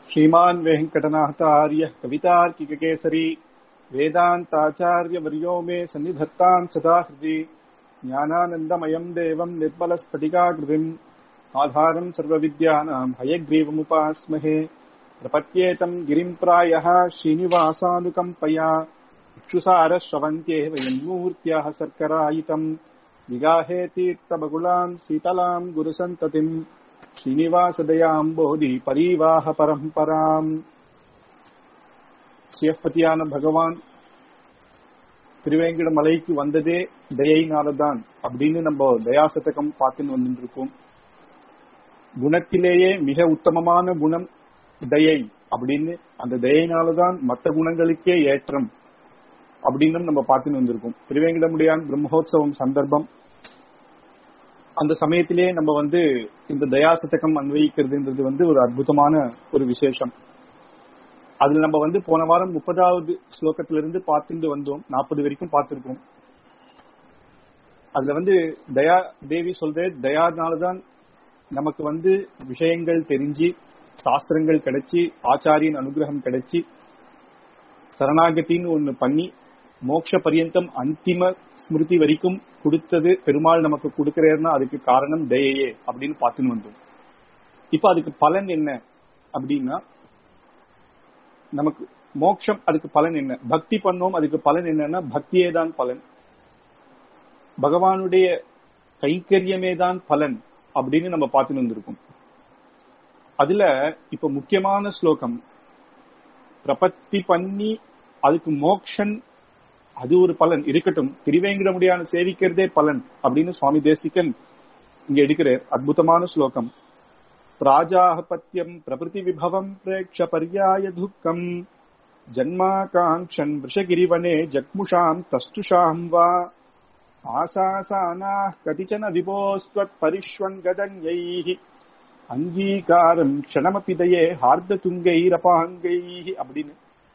श्रीमान् वेङ्कटनाथार्यः कवितार्किककेसरी वेदान्ताचार्यवर्यो मे सन्निधत्ताम् सदा हृदि ज्ञानानन्दमयम् देवम् निर्मलस्फटिकाकृतिम् आधारम् सर्वविद्यानाम् हयग्रीवमुपास्महे प्रपद्येतम् गिरिम् प्रायः श्रीनिवासानुकम्पया इक्षुसारश्रवन्त्येव यन्मूर्त्याः सर्करायितम् विगाहे तीर्थबकुलाम् शीतलाम् गुरुसन्ततिम् ஸ்ரீனிவாசதயாம்போதி பரிவாக பரம்பராம் சிவப்பதியான பகவான் திருவேங்கட மலைக்கு வந்ததே தயைனாலதான் அப்படின்னு நம்ம தயாசதகம் பார்த்துன்னு வந்துட்டு இருக்கோம் குணத்திலேயே மிக உத்தமமான குணம் தயை அப்படின்னு அந்த தயைனாலதான் மற்ற குணங்களுக்கே ஏற்றம் அப்படின்னு நம்ம பார்த்துன்னு வந்திருக்கோம் திருவேங்கடமுடியான் பிரம்மோத்சவம் சந்தர்ப்பம் அந்த சமயத்திலே நம்ம வந்து இந்த தயாசதகம் அன்வயிக்கிறதுன்றது வந்து ஒரு அற்புதமான ஒரு விசேஷம் அதுல நம்ம வந்து போன வாரம் முப்பதாவது ஸ்லோகத்துல இருந்து பார்த்துட்டு வந்தோம் நாற்பது வரைக்கும் பார்த்திருக்கோம் அதுல வந்து தயா தேவி சொல்ற தயானாலதான் நமக்கு வந்து விஷயங்கள் தெரிஞ்சு சாஸ்திரங்கள் கிடைச்சி ஆச்சாரியின் அனுகிரகம் கிடைச்சி சரணாகத்தின்னு ஒண்ணு பண்ணி மோட்ச பரியந்தம் அந்திம ஸ்மிருதி வரைக்கும் கொடுத்தது பெருமாள் நமக்கு கொடுக்கிறாருன்னா அதுக்கு காரணம் தயையே அப்படின்னு பார்த்துன்னு வந்தோம் இப்ப அதுக்கு பலன் என்ன அப்படின்னா நமக்கு மோட்சம் அதுக்கு பலன் என்ன பக்தி பண்ணோம் அதுக்கு பலன் என்னன்னா பக்தியே தான் பலன் பகவானுடைய கைங்கரியமே தான் பலன் அப்படின்னு நம்ம பார்த்துன்னு வந்திருக்கோம் அதுல இப்ப முக்கியமான ஸ்லோகம் பிரபத்தி பண்ணி அதுக்கு மோக்ஷன் அது ஒரு பலன் இருக்கட்டும் திருவேங்கடமுடியான சேவிக்கிறதே பலன் அப்படின்னு சுவாமி தேசிகன் இங்க எடுக்கிறார் அற்புதமான ஸ்லோகம் பிராஜாபத்தியம் பிரபுதி விபவம் பிரேக்ஷ பர்யாய துக்கம் ஜன்மாகாங்க்ஷன் விஷகிரிவனே ஜக்முஷாம் தஸ்துஷாம் வா ஆசாசானா கதிச்சன விபோஸ்வத் பரிஷ்வன் கதன்யைஹி அங்கீகாரம் க்ஷணமபிதையே ஹார்த துங்கைரபாங்கைஹி அப்படின்னு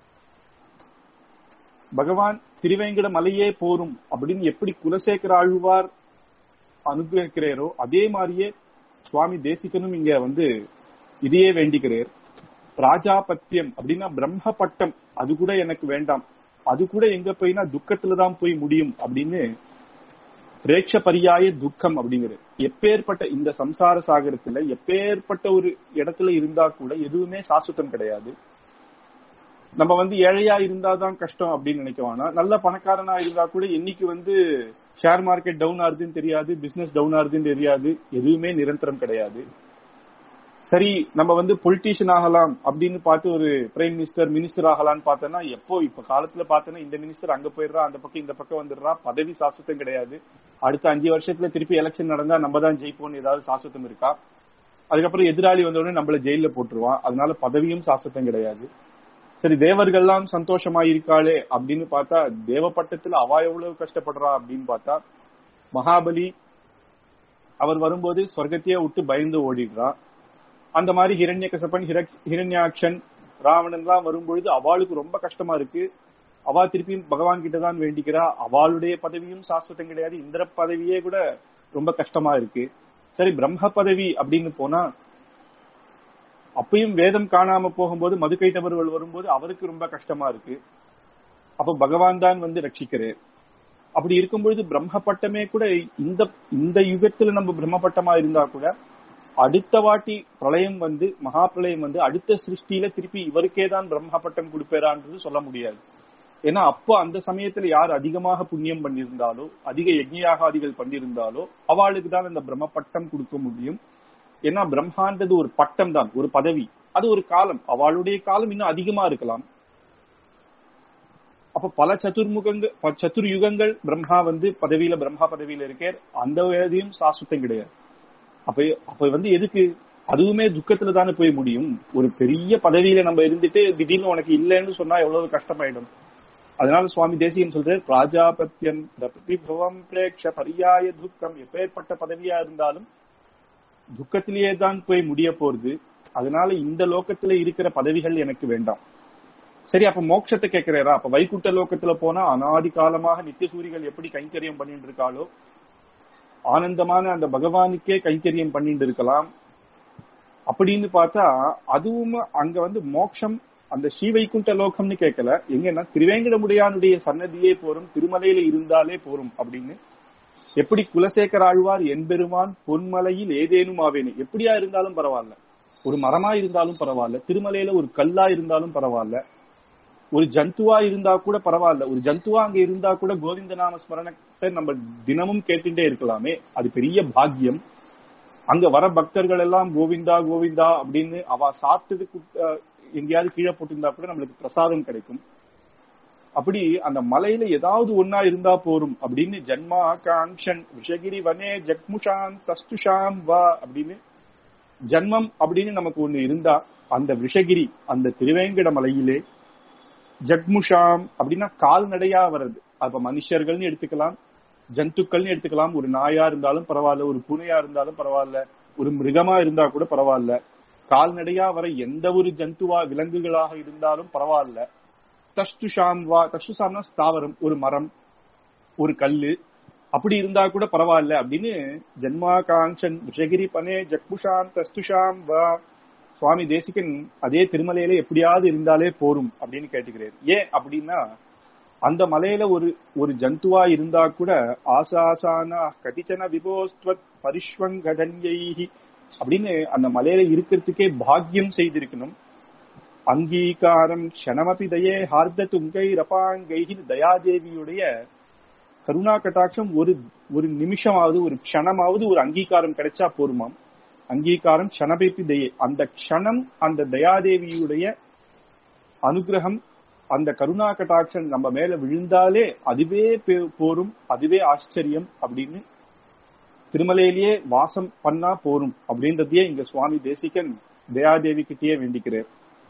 பகவான் திருவேங்கட மலையே போரும் அப்படின்னு எப்படி குலசேகர ஆழ்வார் அனுகிரகிக்கிறாரோ அதே மாதிரியே சுவாமி தேசிகனும் இங்க வந்து இதையே வேண்டிக்கிறார் பிராஜாபத்தியம் அப்படின்னா பிரம்ம பட்டம் அது கூட எனக்கு வேண்டாம் அது கூட எங்க போய்னா துக்கத்துலதான் போய் முடியும் அப்படின்னு பிரேட்ச பரியாய துக்கம் அப்படிங்கிறது எப்பேற்பட்ட இந்த சம்சார சாகரத்துல எப்பேற்பட்ட ஒரு இடத்துல இருந்தா கூட எதுவுமே சாஸ்வதம் கிடையாது நம்ம வந்து ஏழையா இருந்தாதான் கஷ்டம் அப்படின்னு நினைக்கவானா நல்ல பணக்காரனா இருந்தா கூட என்னைக்கு வந்து ஷேர் மார்க்கெட் டவுன் ஆகுதுன்னு தெரியாது பிசினஸ் டவுன் ஆகுதுன்னு தெரியாது எதுவுமே நிரந்தரம் கிடையாது சரி நம்ம வந்து பொலிட்டீஷியன் ஆகலாம் அப்படின்னு பார்த்து ஒரு பிரைம் மினிஸ்டர் மினிஸ்டர் ஆகலாம்னு பார்த்தோன்னா எப்போ இப்ப காலத்துல பார்த்தோன்னா இந்த மினிஸ்டர் அங்க போயிடுறா அந்த பக்கம் இந்த பக்கம் வந்துடுறா பதவி சாஸ்வத்தம் கிடையாது அடுத்த அஞ்சு வருஷத்துல திருப்பி எலெக்ஷன் நடந்தா நம்ம தான் ஜெயிப்போம்னு ஏதாவது சாஸ்வத்தம் இருக்கா அதுக்கப்புறம் எதிராளி வந்தோடனே நம்மள ஜெயில போட்டுருவான் அதனால பதவியும் சாஸ்வத்தம் கிடையாது சரி தேவர்கள்லாம் சந்தோஷமா இருக்காளே அப்படின்னு பார்த்தா தேவப்பட்டத்துல அவ எவ்வளவு கஷ்டப்படுறா அப்படின்னு பார்த்தா மகாபலி அவர் வரும்போது சொர்க்கத்தையே விட்டு பயந்து ஓடிடுறா அந்த மாதிரி ஹிரண்ய கசப்பன் ஹிரண்யாட்சன் ராவணன் எல்லாம் வரும்பொழுது அவளுக்கு ரொம்ப கஷ்டமா இருக்கு அவா திருப்பியும் பகவான் கிட்ட தான் வேண்டிக்கிறா அவளுடைய பதவியும் சாஸ்வதம் கிடையாது இந்திர பதவியே கூட ரொம்ப கஷ்டமா இருக்கு சரி பிரம்ம பதவி அப்படின்னு போனா அப்பயும் வேதம் காணாம போகும்போது மதுக்கைத்தவர்கள் வரும்போது அவருக்கு ரொம்ப கஷ்டமா இருக்கு அப்ப பகவான் தான் வந்து ரட்சிக்கிறார் அப்படி இருக்கும்பொழுது பிரம்மப்பட்டமே கூட இந்த இந்த யுகத்துல நம்ம பிரம்மப்பட்டமா இருந்தா கூட அடுத்த வாட்டி பிரளயம் வந்து மகா பிரளயம் வந்து அடுத்த சிருஷ்டியில திருப்பி இவருக்கே தான் பிரம்மப்பட்டம் கொடுப்பேரான்றது சொல்ல முடியாது ஏன்னா அப்போ அந்த சமயத்துல யார் அதிகமாக புண்ணியம் பண்ணியிருந்தாலோ அதிக யஜ்யாகாதிகள் பண்ணியிருந்தாலோ அவளுக்கு தான் அந்த பிரம்மப்பட்டம் கொடுக்க முடியும் ஏன்னா பிரம்மான்றது ஒரு பட்டம் தான் ஒரு பதவி அது ஒரு காலம் அவளுடைய காலம் இன்னும் அதிகமா இருக்கலாம் அப்ப பல சதுர்முகங்கள் சதுர் யுகங்கள் பிரம்மா வந்து பதவியில பிரம்மா பதவியில இருக்கார் அந்த வேதையும் சாஸ்வத்தம் கிடையாது அப்ப அப்ப வந்து எதுக்கு அதுவுமே துக்கத்துல தானே போய் முடியும் ஒரு பெரிய பதவியில நம்ம இருந்துட்டு திடீர்னு உனக்கு இல்லைன்னு சொன்னா எவ்வளவு கஷ்டமாயிடும் அதனால சுவாமி தேசியன் சொல்றாரு பிராஜாபத்தியம் பிரதிபவம் பிரேக்ஷ பரியாய துக்கம் எப்பேற்பட்ட பதவியா இருந்தாலும் துக்கத்திலேயே தான் போய் முடிய போறது அதனால இந்த லோகத்துல இருக்கிற பதவிகள் எனக்கு வேண்டாம் சரி அப்ப மோட்சத்தை கேட்கிறாரா அப்ப வைகுண்ட லோகத்துல போனா அனாதி காலமாக நித்திய சூரிகள் எப்படி கைங்கரியம் பண்ணிட்டு இருக்காளோ ஆனந்தமான அந்த பகவானுக்கே கைங்கரியம் பண்ணிட்டு இருக்கலாம் அப்படின்னு பார்த்தா அதுவும் அங்க வந்து மோட்சம் அந்த ஸ்ரீவைகுண்ட லோகம்னு கேட்கல எங்கன்னா திருவேங்கடமுடியானுடைய சன்னதியே போரும் திருமலையில இருந்தாலே போரும் அப்படின்னு எப்படி குலசேகர ஆழ்வார் என்பெருமான் பொன்மலையில் ஏதேனும் ஆவேனே எப்படியா இருந்தாலும் பரவாயில்ல ஒரு மரமா இருந்தாலும் பரவாயில்ல திருமலையில ஒரு கல்லா இருந்தாலும் பரவாயில்ல ஒரு ஜந்துவா இருந்தா கூட பரவாயில்ல ஒரு ஜந்துவா அங்க இருந்தா கூட கோவிந்த நாம ஸ்மரணத்தை நம்ம தினமும் கேட்டுட்டே இருக்கலாமே அது பெரிய பாக்கியம் அங்க வர பக்தர்கள் எல்லாம் கோவிந்தா கோவிந்தா அப்படின்னு அவ சாப்பிட்டதுக்கு அஹ், எங்கேயாவது கீழே போட்டிருந்தா கூட நம்மளுக்கு பிரசாதம் கிடைக்கும் அப்படி அந்த மலையில ஏதாவது ஒன்னா இருந்தா போரும் அப்படின்னு ஜன்மா காங்ஷன் விஷகிரி வனே ஜக்முஷாம் தஸ்துஷாம் வா அப்படின்னு ஜன்மம் அப்படின்னு நமக்கு ஒண்ணு இருந்தா அந்த விஷகிரி அந்த திருவேங்கட மலையிலே ஜக்முஷாம் அப்படின்னா கால்நடையா வர்றது அப்ப மனுஷர்கள்னு எடுத்துக்கலாம் ஜந்துக்கள்னு எடுத்துக்கலாம் ஒரு நாயா இருந்தாலும் பரவாயில்ல ஒரு பூனையா இருந்தாலும் பரவாயில்ல ஒரு மிருகமா இருந்தா கூட பரவாயில்ல கால்நடையா வர எந்த ஒரு ஜந்துவா விலங்குகளாக இருந்தாலும் பரவாயில்ல தஷ்டுஷாம் வா தஷ்டுஷாம்னா ஸ்தாவரம் ஒரு மரம் ஒரு கல்லு அப்படி இருந்தா கூட பரவாயில்ல அப்படின்னு ஜன்மாகாங்ஷன் விஷகிரி பனே ஜக்முஷாம் தஸ்துஷாம் வா சுவாமி தேசிகன் அதே திருமலையில எப்படியாவது இருந்தாலே போரும் அப்படின்னு கேட்டுக்கிறார் ஏன் அப்படின்னா அந்த மலையில ஒரு ஒரு ஜந்துவா இருந்தா கூட ஆசாசானா கதிச்சன விபோஸ்துவத் பரிஷ்வங்கடன்யைஹி அப்படின்னு அந்த மலையில இருக்கிறதுக்கே பாக்கியம் செய்திருக்கணும் அங்கீகாரம் க்ஷணமபி தயே ஹார்த துங்கை ரபாங்கைன்னு தயாதேவியுடைய கருணா கட்டாட்சம் ஒரு ஒரு நிமிஷமாவது ஒரு க்ஷணமாவது ஒரு அங்கீகாரம் கிடைச்சா போருமாம் அங்கீகாரம் க்ஷணபிப்பி தயே அந்த க்ஷணம் அந்த தயாதேவியுடைய அனுகிரகம் அந்த கருணா கட்டாட்சம் நம்ம மேல விழுந்தாலே அதுவே பே- போரும் அதுவே ஆச்சரியம் அப்படின்னு திருமலையிலேயே வாசம் பண்ணா போரும் அப்படின்றதையே இங்க சுவாமி தேசிகன் தயாதேவி கிட்டேயே வேண்டிக்கிறார்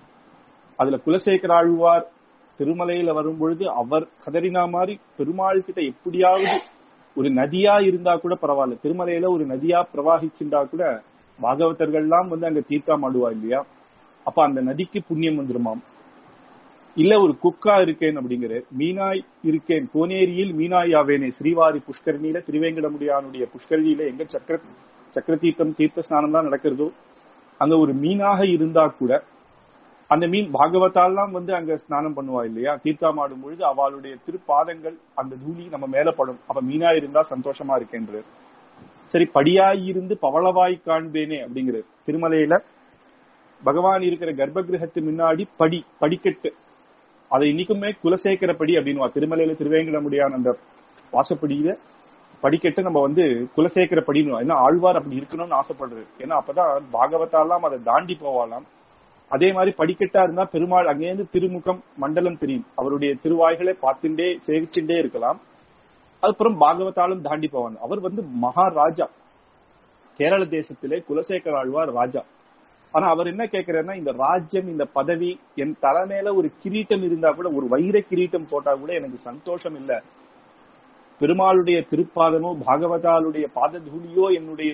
அதுல குலசேகர ஆழ்வார் திருமலையில வரும் பொழுது அவர் கதறினா மாதிரி பெருமாள் கிட்ட எப்படியாவது ஒரு நதியா இருந்தா கூட பரவாயில்ல திருமலையில ஒரு நதியா பிரவாகிச்சுண்டா கூட பாகவதர்கள்லாம் வந்து அங்க தீர்த்தம் ஆடுவா இல்லையா அப்ப அந்த நதிக்கு புண்ணியம் வந்துருமாம் இல்ல ஒரு குக்கா இருக்கேன் அப்படிங்கிற மீனாய் இருக்கேன் கோனேரியில் மீனாய் ஆவேனே ஸ்ரீவாரி புஷ்கரணியில திருவேங்கடமுடியானுடைய புஷ்கரணியில எங்க சக்கர சக்கர தீர்த்தம் தீர்த்த ஸ்நானம் தான் நடக்கிறதோ அங்க ஒரு மீனாக இருந்தா கூட அந்த மீன் பாகவதாலாம் வந்து அங்க ஸ்நானம் பண்ணுவா இல்லையா தீர்த்தாமாடும் பொழுது அவளுடைய திருப்பாதங்கள் அந்த தூளி நம்ம மேல படும் அப்ப மீனா இருந்தா சந்தோஷமா இருக்கேன்றார் சரி படியாய் இருந்து பவளவாய் காண்பேனே அப்படிங்கிறார் திருமலையில பகவான் இருக்கிற கர்ப்ப கிரகத்து முன்னாடி படி படிக்கட்டு அதை இன்னைக்குமே குலசேகர படி அப்படின்னுவா திருமலையில திருவேங்கடமுடியான அந்த வாசப்படியில படிக்கட்டு நம்ம வந்து குலசேகர படின்னு ஏன்னா ஆழ்வார் அப்படி இருக்கணும்னு ஆசைப்படுறது ஏன்னா அப்பதான் பாகவதாலாம் அதை தாண்டி போவாலாம் அதே மாதிரி படிக்கட்டா இருந்தா பெருமாள் அங்கேருந்து திருமுகம் மண்டலம் தெரியும் அவருடைய திருவாய்களை பார்த்துட்டே சேவிச்சுட்டே இருக்கலாம் அதுக்கப்புறம் பாகவதாலும் தாண்டி போவாங்க அவர் வந்து மகாராஜா கேரள தேசத்திலே குலசேகர ஆழ்வார் ராஜா ஆனா அவர் என்ன கேக்குறாருன்னா இந்த ராஜ்யம் இந்த பதவி என் தலைமையில ஒரு கிரீட்டம் இருந்தா கூட ஒரு வைர கிரீட்டம் போட்டா கூட எனக்கு சந்தோஷம் இல்ல பெருமாளுடைய திருப்பாதமோ பாகவதாளுடைய பாததூளியோ என்னுடைய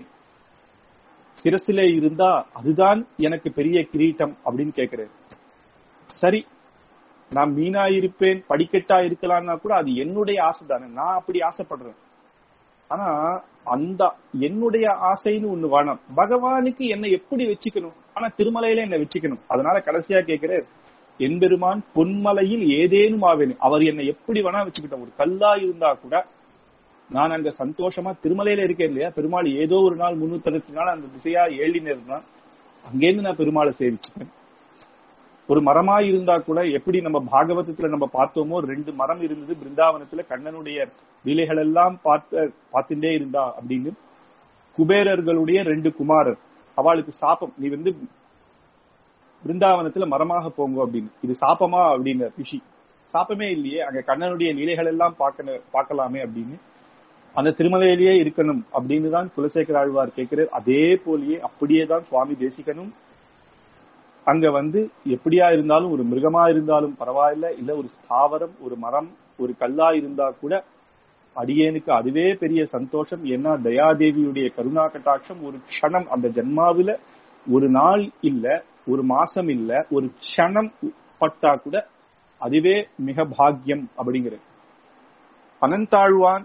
சிரசிலே இருந்தா அதுதான் எனக்கு பெரிய கிரீட்டம் அப்படின்னு கேக்குறாரு சரி நான் மீனா இருப்பேன் படிக்கட்டா இருக்கலாம்னா கூட அது என்னுடைய ஆசை தானே நான் அப்படி ஆசைப்படுறேன் ஆனா அந்த என்னுடைய ஆசைன்னு ஒண்ணு வேணாம் பகவானுக்கு என்னை எப்படி வச்சுக்கணும் ஆனா திருமலையில என்ன வச்சுக்கணும் அதனால கடைசியா கேட்கிறேன் எம்பெருமான் பொன்மலையில் ஏதேனும் ஆவேன் அவர் என்னை எப்படி வேணா வச்சுக்கிட்டோம் ஒரு கல்லா இருந்தா கூட நான் அங்க சந்தோஷமா திருமலையில இருக்கேன் இல்லையா பெருமாள் ஏதோ ஒரு நாள் முன்னூத்தி அறுபத்தி நாள் அந்த திசையா ஏழினா அங்கேருந்து நான் பெருமாளை சேவிச்சுப்பேன் ஒரு மரமா இருந்தா கூட எப்படி நம்ம பாகவதத்துல நம்ம பார்த்தோமோ ரெண்டு மரம் இருந்தது பிருந்தாவனத்துல கண்ணனுடைய லீலைகள் எல்லாம் பார்த்து பார்த்துட்டே இருந்தா அப்படின்னு குபேரர்களுடைய ரெண்டு குமாரர் அவளுக்கு சாபம் நீ வந்து பிருந்தாவனத்துல மரமாக போங்க அப்படின்னு இது சாபமா அப்படின்னு ரிஷி சாப்பமே இல்லையே அங்க கண்ணனுடைய நிலைகள் எல்லாம் பார்க்க பார்க்கலாமே அப்படின்னு அந்த திருமலையிலேயே இருக்கணும் அப்படின்னு தான் குலசேகர ஆழ்வார் கேட்கிறார் அதே போலயே அப்படியே தான் சுவாமி தேசிகனும் அங்க வந்து எப்படியா இருந்தாலும் ஒரு மிருகமா இருந்தாலும் பரவாயில்ல இல்ல ஒரு ஸ்தாவரம் ஒரு மரம் ஒரு கல்லா இருந்தா கூட அடியேனுக்கு அதுவே பெரிய சந்தோஷம் ஏன்னா தயாதேவியுடைய கருணா கட்டாட்சம் ஒரு க்ஷணம் அந்த ஜென்மாவில ஒரு நாள் இல்ல ஒரு மாசம் இல்ல ஒரு க்ஷணம் பட்டா கூட அதுவே மிக பாக்கியம் அப்படிங்கிறது அனந்தாழ்வான்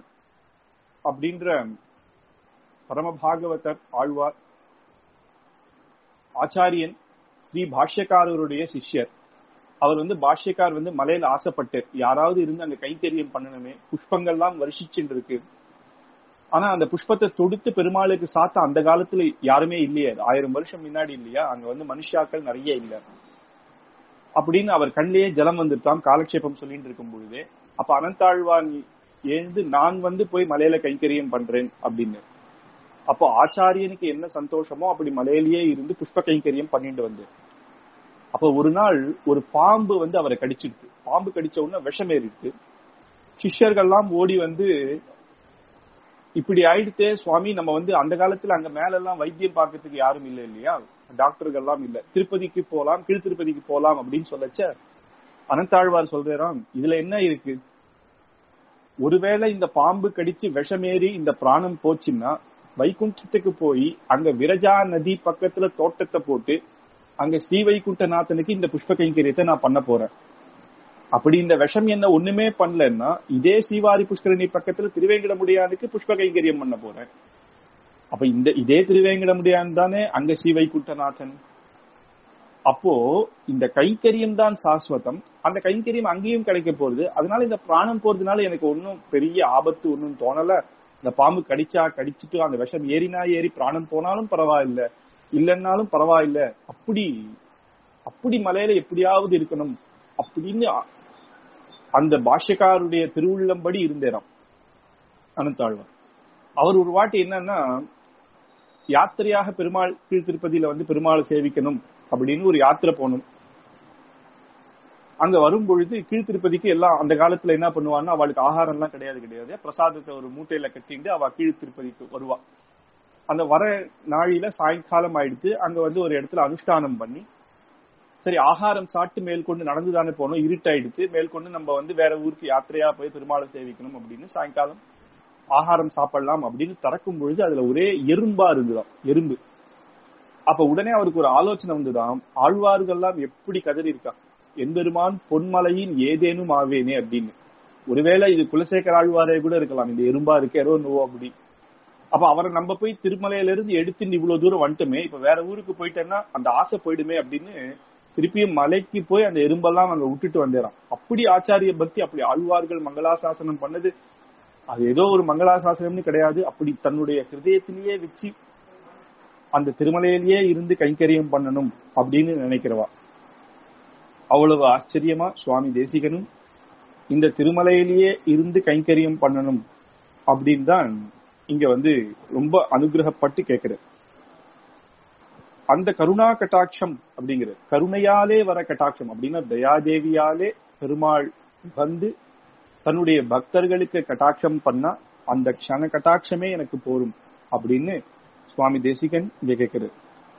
அப்படின்ற பரமபாகவதர் ஆழ்வார் ஆச்சாரியன் ஸ்ரீ பாஷ்யக்காரருடைய சிஷ்யர் அவர் வந்து பாஷ்யக்கார் வந்து மலையில ஆசைப்பட்டு யாராவது இருந்து அங்க கைத்தறியம் பண்ணணுமே புஷ்பங்கள்லாம் வருஷிச்சுட்டு இருக்கு ஆனா அந்த புஷ்பத்தை தொடுத்து பெருமாளுக்கு சாத்த அந்த காலத்துல யாருமே இல்லையே ஆயிரம் வருஷம் முன்னாடி இல்லையா அங்க வந்து மனுஷாக்கள் நிறைய இல்ல அப்படின்னு அவர் கண்ணிலேயே ஜலம் வந்துட்டான் காலக்ஷேபம் சொல்லிட்டு இருக்கும் பொழுதே அப்ப அனந்தாழ்வான் எழுந்து நான் வந்து போய் மலையில கைங்கரியம் பண்றேன் அப்படின்னு அப்போ ஆச்சாரியனுக்கு என்ன சந்தோஷமோ அப்படி மலையிலேயே இருந்து புஷ்ப கைங்கரியம் பண்ணிட்டு வந்து அப்ப ஒரு நாள் ஒரு பாம்பு வந்து அவரை கடிச்சிடுது பாம்பு கடிச்ச உடனே விஷம் ஏறிடுது சிஷ்யர்கள்லாம் ஓடி வந்து இப்படி ஆயிடுத்தே சுவாமி நம்ம வந்து அந்த காலத்துல அங்க மேல எல்லாம் வைத்தியம் பார்க்கறதுக்கு யாரும் இல்ல இல்லையா டாக்டர்கள் எல்லாம் இல்ல திருப்பதிக்கு போலாம் கீழ் திருப்பதிக்கு போலாம் அப்படின்னு சொல்லச்ச அனந்தாழ்வார் சொல்றாராம் இதுல என்ன இருக்கு ஒருவேளை இந்த பாம்பு கடிச்சு விஷமேறி இந்த பிராணம் போச்சுன்னா வைகுண்டத்துக்கு போய் அங்க விரஜா நதி பக்கத்துல தோட்டத்தை போட்டு அங்க ஸ்ரீ வைகுண்டநாதனுக்கு இந்த புஷ்ப கைங்கரியத்தை நான் பண்ண போறேன் அப்படி இந்த விஷம் என்ன ஒண்ணுமே பண்ணலன்னா இதே ஸ்ரீவாரி புஷ்கரணி பக்கத்துல திருவேங்கடமுடியானுக்கு புஷ்ப கைங்கரியம் பண்ண போறேன் அப்ப இந்த இதே திருவேங்கடமுடியான் தானே அங்க ஸ்ரீ வைகுண்டநாதன் அப்போ இந்த கைங்கரியம் தான் சாஸ்வதம் அந்த கைங்கரியம் அங்கேயும் கிடைக்க போகுது அதனால இந்த பிராணம் போறதுனால எனக்கு ஒன்னும் பெரிய ஆபத்து ஒன்னும் தோணல இந்த பாம்பு கடிச்சா கடிச்சிட்டு அந்த விஷம் ஏறினா ஏறி பிராணம் போனாலும் பரவாயில்ல இல்லைன்னாலும் பரவாயில்ல அப்படி அப்படி மலையில எப்படியாவது இருக்கணும் அப்படின்னு அந்த பாஷ்யக்காருடைய திருவுள்ளம்படி இருந்தேராம் அனந்தாழ்வார் அவர் ஒரு வாட்டி என்னன்னா யாத்திரையாக பெருமாள் கீழ் திருப்பதியில வந்து பெருமாளை சேவிக்கணும் அப்படின்னு ஒரு யாத்திரை போகணும் அங்க வரும் பொழுது கீழ் திருப்பதிக்கு எல்லாம் அந்த காலத்துல என்ன பண்ணுவான்னா அவளுக்கு ஆகாரம் எல்லாம் கிடையாது கிடையாது பிரசாதத்தை ஒரு மூட்டையில கட்டிட்டு அவ கீழ் திருப்பதிக்கு வருவா அந்த வர நாளில சாயங்காலம் ஆயிடுத்து அங்க வந்து ஒரு இடத்துல அனுஷ்டானம் பண்ணி சரி ஆகாரம் சாப்பிட்டு மேற்கொண்டு நடந்துதானே போனோம் இருட்டாயிடுத்து மேற்கொண்டு நம்ம வந்து வேற ஊருக்கு யாத்திரையா போய் பெருமாளை சேவிக்கணும் அப்படின்னு சாயங்காலம் ஆகாரம் சாப்பிடலாம் அப்படின்னு திறக்கும் பொழுது அதுல ஒரே எறும்பா இருந்துதான் எறும்பு அப்ப உடனே அவருக்கு ஒரு ஆலோசனை வந்துதான் ஆழ்வார்கள்லாம் எப்படி கதறி இருக்கா எம்பெருமான் பொன்மலையின் ஏதேனும் ஆவேனே அப்படின்னு ஒருவேளை இது குலசேகர ஆழ்வாரே கூட இருக்கலாம் இந்த எறும்பா இருக்கேரோ நோ அப்படி அப்ப அவரை நம்ம போய் திருமலையில இருந்து எடுத்து இவ்வளவு தூரம் வந்துட்டுமே இப்ப வேற ஊருக்கு போயிட்டேன்னா அந்த ஆசை போயிடுமே அப்படின்னு திருப்பியும் மலைக்கு போய் அந்த எறும்பெல்லாம் அங்க விட்டுட்டு வந்துடுறான் அப்படி ஆச்சாரிய பக்தி அப்படி ஆழ்வார்கள் மங்களாசாசனம் பண்ணது அது ஏதோ ஒரு மங்களாசாசனம்னு கிடையாது அப்படி தன்னுடைய ஹிருதயத்திலேயே வச்சு அந்த திருமலையிலேயே இருந்து கைங்கரியம் பண்ணணும் அப்படின்னு நினைக்கிறவா அவ்வளவு ஆச்சரியமா சுவாமி தேசிகனும் இந்த திருமலையிலேயே இருந்து கைங்கரியம் பண்ணணும் அப்படின்னு தான் இங்க வந்து ரொம்ப அனுகிரகப்பட்டு கேட்கிறார் அந்த கருணா கட்டாட்சம் அப்படிங்கிறது கருணையாலே வர கட்டாட்சம் அப்படின்னா தயாதேவியாலே பெருமாள் வந்து தன்னுடைய பக்தர்களுக்கு கட்டாட்சம் பண்ணா அந்த க்ஷண கட்டாட்சமே எனக்கு போரும் அப்படின்னு சுவாமி தேசிகன் இங்க கேட்கிறார்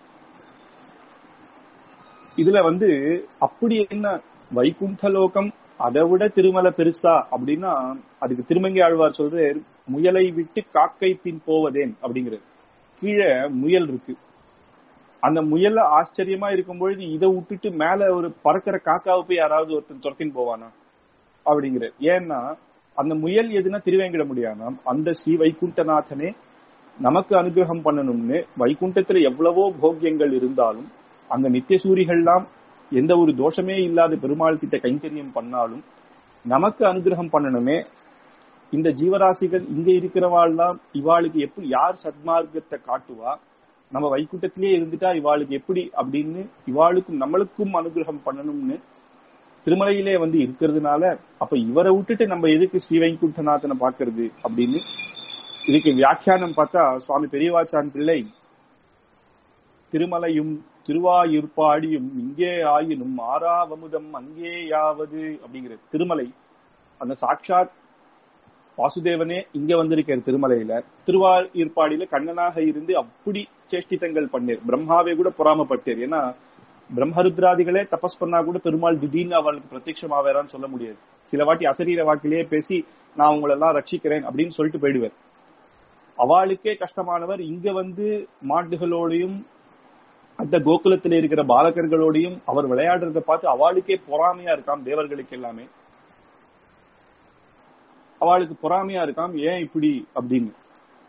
இதுல வந்து அப்படி என்ன வைகுண்ட லோகம் அதை விட திருமலை பெருசா அப்படின்னா அதுக்கு திருமங்கை ஆழ்வார் சொல்ற முயலை விட்டு காக்கை பின் போவதேன் அப்படிங்கிறது கீழே முயல் இருக்கு அந்த முயல்ல ஆச்சரியமா இருக்கும் பொழுது இதை விட்டுட்டு மேல ஒரு பறக்கிற காக்காவை போய் யாராவது ஒருத்தன் துரத்தின்னு போவானா அப்படிங்கிற ஏன்னா அந்த முயல் எதுனா திருவேங்கிட முடியாதாம் அந்த ஸ்ரீ வைகுண்டநாதனே நமக்கு அனுகிரகம் பண்ணணும்னு வைகுண்டத்துல எவ்வளவோ போக்கியங்கள் இருந்தாலும் அங்க நித்திய சூரிகள்லாம் எந்த ஒரு தோஷமே இல்லாத பெருமாள் கிட்ட கைங்கரியம் பண்ணாலும் நமக்கு அனுகிரகம் பண்ணணுமே இந்த ஜீவராசிகள் இங்க இருக்கிறவாள்லாம் இவாளுக்கு எப்படி யார் சத்மார்க்கத்தை காட்டுவா நம்ம வைகுண்டத்திலே இருந்துட்டா இவாளுக்கு எப்படி அப்படின்னு இவாளுக்கும் நம்மளுக்கும் அனுகிரகம் பண்ணணும்னு திருமலையிலே வந்து இருக்கிறதுனால அப்ப இவரை விட்டுட்டு நம்ம எதுக்கு ஸ்ரீ வைகுண்டநாதனை பாக்குறது அப்படின்னு இதுக்கு வியாக்கியானம் பார்த்தா சுவாமி பெரியவாச்சான் பிள்ளை திருமலையும் திருவாயூர்பாடியும் இங்கே ஆயினும் ஆறாவமுதம் அங்கேயாவது அப்படிங்கிற திருமலை அந்த சாட்சாத் வாசுதேவனே இங்க வந்திருக்கிற திருமலையில திருவாயூர்பாடியில கண்ணனாக இருந்து அப்படி சேஷ்டித்தங்கள் பண்ணார் பிரம்மாவே கூட பொறாமப்பட்டார் ஏன்னா பிரம்மருத்ராதிகளே தபஸ் பண்ணா கூட பெருமாள் திடீர்னு அவளுக்கு பிரத்யட்சமாவேறான்னு சொல்ல முடியாது சில வாட்டி அசரீர வாக்கிலேயே பேசி நான் உங்களை எல்லாம் ரட்சிக்கிறேன் அப்படின்னு சொல்லிட்டு போயிடுவார் அவளுக்கே கஷ்டமானவர் இங்க வந்து மாட்டுகளோடையும் அந்த கோகுலத்தில் இருக்கிற பாலகர்களோடையும் அவர் விளையாடுறத பார்த்து அவளுக்கே பொறாமையா இருக்காம் தேவர்களுக்கு எல்லாமே அவளுக்கு பொறாமையா இருக்காம் ஏன் இப்படி அப்படின்னு